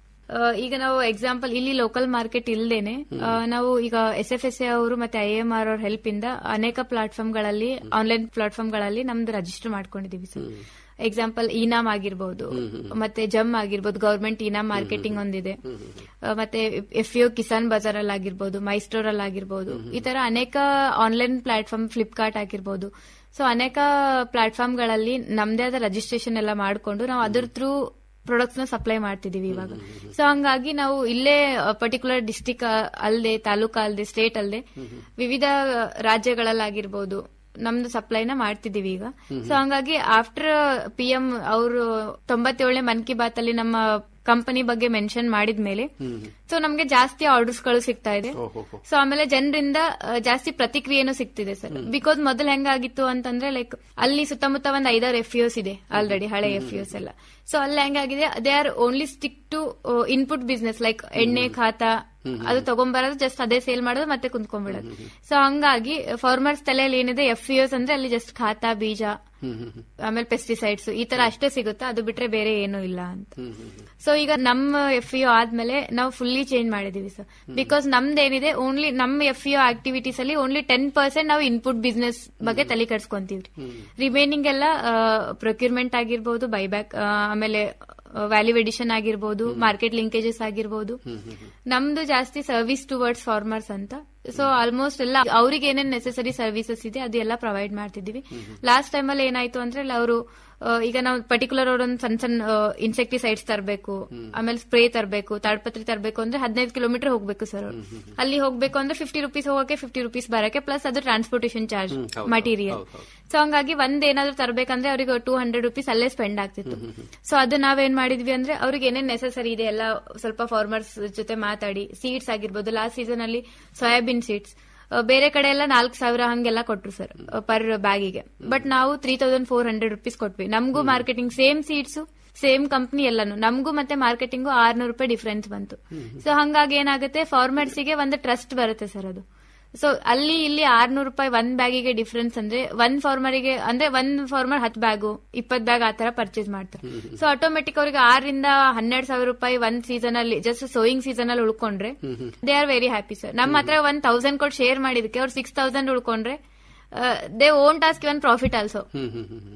ಈಗ ನಾವು ಎಕ್ಸಾಂಪಲ್ ಇಲ್ಲಿ ಲೋಕಲ್ ಮಾರ್ಕೆಟ್ ಇಲ್ದೇನೆ ನಾವು ಈಗ ಎಸ್ ಎಫ್ ಎಸ್ ಎ ಅವರು ಮತ್ತೆ ಐ ಎಂ ಆರ್ ಅವ್ರ ಹೆಲ್ಪ್ ಇಂದ ಅನೇಕ ಪ್ಲಾಟ್ಫಾರ್ಮ್ ಗಳಲ್ಲಿ ಆನ್ಲೈನ್ ಪ್ಲಾಟ್ಫಾರ್ಮ್ ಗಳಲ್ಲಿ ನಮ್ದು ರಿಜಿಸ್ಟರ್ ಮಾಡ್ಕೊಂಡಿದೀವಿ ಸರ್ ಎಕ್ಸಾಂಪಲ್ ಇನಾಮ್ ಆಗಿರ್ಬೋದು ಮತ್ತೆ ಜಮ್ ಆಗಿರ್ಬೋದು ಗವರ್ಮೆಂಟ್ ಇನಾಮ್ ಮಾರ್ಕೆಟಿಂಗ್ ಒಂದಿದೆ ಮತ್ತೆ ಎಫ್ ಯು ಕಿಸಾನ್ ಬಜಾರ್ ಅಲ್ಲಿ ಆಗಿರ್ಬೋದು ಮೈಸ್ಟೋರ್ ಅಲ್ಲಿ ಆಗಿರ್ಬೋದು ಈ ತರ ಅನೇಕ ಆನ್ಲೈನ್ ಪ್ಲಾಟ್ಫಾರ್ಮ್ ಫ್ಲಿಪ್ಕಾರ್ಟ್ ಆಗಿರ್ಬೋದು ಸೊ ಅನೇಕ ಪ್ಲಾಟ್ಫಾರ್ಮ್ ಗಳಲ್ಲಿ ನಮ್ದೇ ಆದ ರಿಜಿಸ್ಟ್ರೇಷನ್ ಎಲ್ಲ ಮಾಡ್ಕೊಂಡು ನಾವು ಅದ್ರ ಥ್ರೂ ಪ್ರಾಡಕ್ಟ್ಸ್ ನ ಸಪ್ಲೈ ಮಾಡ್ತಿದೀವಿ ಇವಾಗ ಸೊ ಹಂಗಾಗಿ ನಾವು ಇಲ್ಲೇ ಪರ್ಟಿಕ್ಯುಲರ್ ಡಿಸ್ಟಿಕ್ ಅಲ್ಲದೆ ತಾಲೂಕಾ ಅಲ್ಲದೆ ಸ್ಟೇಟ್ ಅಲ್ಲದೆ ವಿವಿಧ ರಾಜ್ಯಗಳಲ್ಲಾಗಿರ್ಬೋದು ನಮ್ದು ಸಪ್ಲೈನ ಮಾಡ್ತಿದೀವಿ ಈಗ ಸೊ ಹಂಗಾಗಿ ಆಫ್ಟರ್ ಪಿ ಎಂ ಅವರು ತೊಂಬತ್ತೇಳನೇ ಮನ್ ಕಿ ಬಾತ್ ಅಲ್ಲಿ ನಮ್ಮ ಕಂಪನಿ ಬಗ್ಗೆ ಮೆನ್ಷನ್ ಮಾಡಿದ್ಮೇಲೆ ಸೊ ನಮ್ಗೆ ಜಾಸ್ತಿ ಆರ್ಡರ್ಸ್ ಗಳು ಸಿಗ್ತಾ ಇದೆ ಸೊ ಆಮೇಲೆ ಜನರಿಂದ ಜಾಸ್ತಿ ಪ್ರತಿಕ್ರಿಯೆನೂ ಸಿಗ್ತಿದೆ ಸರ್ ಬಿಕಾಸ್ ಮೊದಲು ಹೆಂಗಾಗಿತ್ತು ಅಂತಂದ್ರೆ ಲೈಕ್ ಅಲ್ಲಿ ಸುತ್ತಮುತ್ತ ಒಂದ್ ಐದಾರು ಎಫ್ ಇದೆ ಆಲ್ರೆಡಿ ಹಳೆ ಎಫ್ ಎಲ್ಲ ಸೊ ಅಲ್ಲಿ ಹೆಂಗಾಗಿದೆ they are only stick to input business like ಎಣ್ಣೆ ಖಾತಾ ಅದು ತಗೊಂಬರೋದು ಜಸ್ಟ್ ಅದೇ ಸೇಲ್ ಮಾಡೋದು ಮತ್ತೆ ಕುಂತ್ಕೊಂಡ್ಬಿಡೋದು ಸೊ ಹಂಗಾಗಿ ಫಾರ್ಮರ್ಸ್ ತಲೆಯಲ್ಲಿ ಏನಿದೆ ಎಫ್ ಅಂದ್ರೆ ಅಲ್ಲಿ ಜಸ್ಟ್ ಖಾತಾ ಬೀಜ ಆಮೇಲೆ ಪೆಸ್ಟಿಸೈಡ್ಸ್ ಈ ತರ ಅಷ್ಟೇ ಸಿಗುತ್ತೆ ಅದು ಬಿಟ್ರೆ ಬೇರೆ ಏನೂ ಇಲ್ಲ ಅಂತ ಸೊ ಈಗ ನಮ್ಮ ಎಫ್ ಇ ಆದ್ಮೇಲೆ ನಾವು ಫುಲ್ಲಿ ಚೇಂಜ್ ಮಾಡಿದೀವಿ ಸರ್ ಬಿಕಾಸ್ ನಮ್ದು ಏನಿದೆ ಓನ್ಲಿ ನಮ್ಮ ಎಫ್ ಇ ಆಕ್ಟಿವಿಟೀಸ್ ಅಲ್ಲಿ ಓನ್ಲಿ ಟೆನ್ ಪರ್ಸೆಂಟ್ ನಾವು ಇನ್ಪುಟ್ ಬಿಸ್ನೆಸ್ ಬಗ್ಗೆ ತಲೆ ಕೆಡ್ಸ್ಕೊಂತೀವಿ ರಿಮೈನಿಂಗ್ ಎಲ್ಲ ಪ್ರೊಕ್ಯೂರ್ಮೆಂಟ್ ಆಗಿರ್ಬೋದು ಬೈಬ್ಯಾಕ್ ಆಮೇಲೆ ವ್ಯಾಲ್ಯೂ ಎಡಿಷನ್ ಆಗಿರ್ಬೋದು ಮಾರ್ಕೆಟ್ ಲಿಂಕೇಜಸ್ ಆಗಿರ್ಬೋದು ನಮ್ದು ಜಾಸ್ತಿ ಸರ್ವಿಸ್ ಟುವರ್ಡ್ಸ್ ಫಾರ್ಮರ್ಸ್ ಅಂತ ಸೊ ಆಲ್ಮೋಸ್ಟ್ ಎಲ್ಲ ಅವ್ರಿಗೆ ಏನೇನ್ ನೆಸೆಸರಿ ಸರ್ವಿಸಸ್ ಇದೆ ಅದು ಎಲ್ಲ ಪ್ರೊವೈಡ್ ಮಾಡ್ತಿದೀವಿ ಲಾಸ್ಟ್ ಟೈಮ್ ಅಲ್ಲಿ ಏನಾಯ್ತು ಅಂದ್ರೆ ಅವರು ಈಗ ನಾವು ಪರ್ಟಿಕ್ಯುಲರ್ ಅವ್ರೊಂದು ಸಣ್ಣ ಸಣ್ಣ ಇನ್ಸೆಕ್ಟಿಸೈಡ್ಸ್ ತರಬೇಕು ಆಮೇಲೆ ಸ್ಪ್ರೇ ತರಬೇಕು ತಾಡ್ಪತ್ರಿ ತರಬೇಕು ಅಂದ್ರೆ ಹದಿನೈದು ಕಿಲೋಮೀಟರ್ ಹೋಗ್ಬೇಕು ಸರ್ ಅವ್ರು ಅಲ್ಲಿ ಹೋಗ್ಬೇಕು ಅಂದ್ರೆ ಫಿಫ್ಟಿ ರುಪೀಸ್ ಹೋಗಕ್ಕೆ ಫಿಫ್ಟಿ ರುಪೀಸ್ ಬರಕ್ಕೆ ಪ್ಲಸ್ ಅದು ಟ್ರಾನ್ಸ್ಪೋರ್ಟೇಷನ್ ಚಾರ್ಜ್ ಮಟೀರಿಯಲ್ ಸೊ ಹಂಗಾಗಿ ಒಂದ್ ಏನಾದ್ರು ತರಬೇಕಂದ್ರೆ ಅವ್ರಿಗೆ ಟೂ ಹಂಡ್ರೆಡ್ ರುಪೀಸ್ ಅಲ್ಲೇ ಸ್ಪೆಂಡ್ ಆಗ್ತಿತ್ತು ಸೊ ಅದು ನಾವೇನ್ ಮಾಡಿದ್ವಿ ಅಂದ್ರೆ ಅವ್ರಿಗೆ ಏನೇನ್ ನೆಸೆಸರಿ ಇದೆ ಎಲ್ಲ ಸ್ವಲ್ಪ ಫಾರ್ಮರ್ಸ್ ಜೊತೆ ಮಾತಾಡಿ ಸೀಡ್ಸ್ ಆಗಿರ್ಬೋದು ಲಾಸ್ಟ್ ಸೀಸನ್ ಅಲ್ಲಿ ಸೋಯಾಬೀನ್ ಸೀಡ್ಸ್ ಬೇರೆ ಕಡೆ ಎಲ್ಲ ನಾಲ್ಕು ಸಾವಿರ ಹಂಗೆಲ್ಲ ಕೊಟ್ರು ಸರ್ ಪರ್ ಬ್ಯಾಗಿಗೆ ಬಟ್ ನಾವು three thousand four hundred rupees ಕೊಟ್ವಿ ನಮಗೂ marketing same seeds same company ಎಲ್ಲಾನು ನಮಗೂ ಮತ್ತೆ ಮಾರ್ಕೆಟಿಂಗು ಆರ್ನೂರು ರೂಪಾಯಿ ಡಿಫ್ರೆನ್ಸ್ ಬಂತು ಸೊ ಹಂಗಾಗಿ ಏನಾಗುತ್ತೆ ಫಾರ್ಮರ್ಸಿಗೆ ಒಂದು ಟ್ರಸ್ಟ್ ಬರುತ್ತೆ ಸರ್ ಅದು ಸೊ ಅಲ್ಲಿ ಇಲ್ಲಿ ಆರ್ನೂರು ರೂಪಾಯಿ ಒಂದ್ ಬ್ಯಾಗಿಗೆ ಡಿಫ್ರೆನ್ಸ್ ಅಂದ್ರೆ ಒಂದ್ ಫಾರ್ಮರಿಗೆ ಅಂದ್ರೆ ಒಂದ್ ಫಾರ್ಮರ್ ಹತ್ ಬ್ಯಾಗು ಇಪ್ಪತ್ ಬ್ಯಾಗ್ ಆತರ ಪರ್ಚೇಸ್ ಮಾಡ್ತಾರೆ ಸೊ ಆಟೋಮೆಟಿಕ್ ಅವ್ರಿಗೆ ಆರರಿಂದ ಹನ್ನೆರಡು ಸಾವಿರ ರೂಪಾಯಿ ಒಂದ್ ಸೀಸನ್ ಅಲ್ಲಿ ಜಸ್ಟ್ ಸೋಯಿಂಗ್ ಸೀಸನ್ ಅಲ್ಲಿ ಉಳ್ಕೊಂಡ್ರೆ they are very happy sir ನಮ್ಮ ಹತ್ರ ಒನ್ ತೌಸಂಡ್ ಕೊಟ್ಟು ಶೇರ್ ಮಾಡಿದಕ್ಕೆ ಅವ್ರು ಸಿಕ್ಸ್ ತೌಸಂಡ್ ಉಳ್ಕೊಂಡ್ರೆ they own task even profit also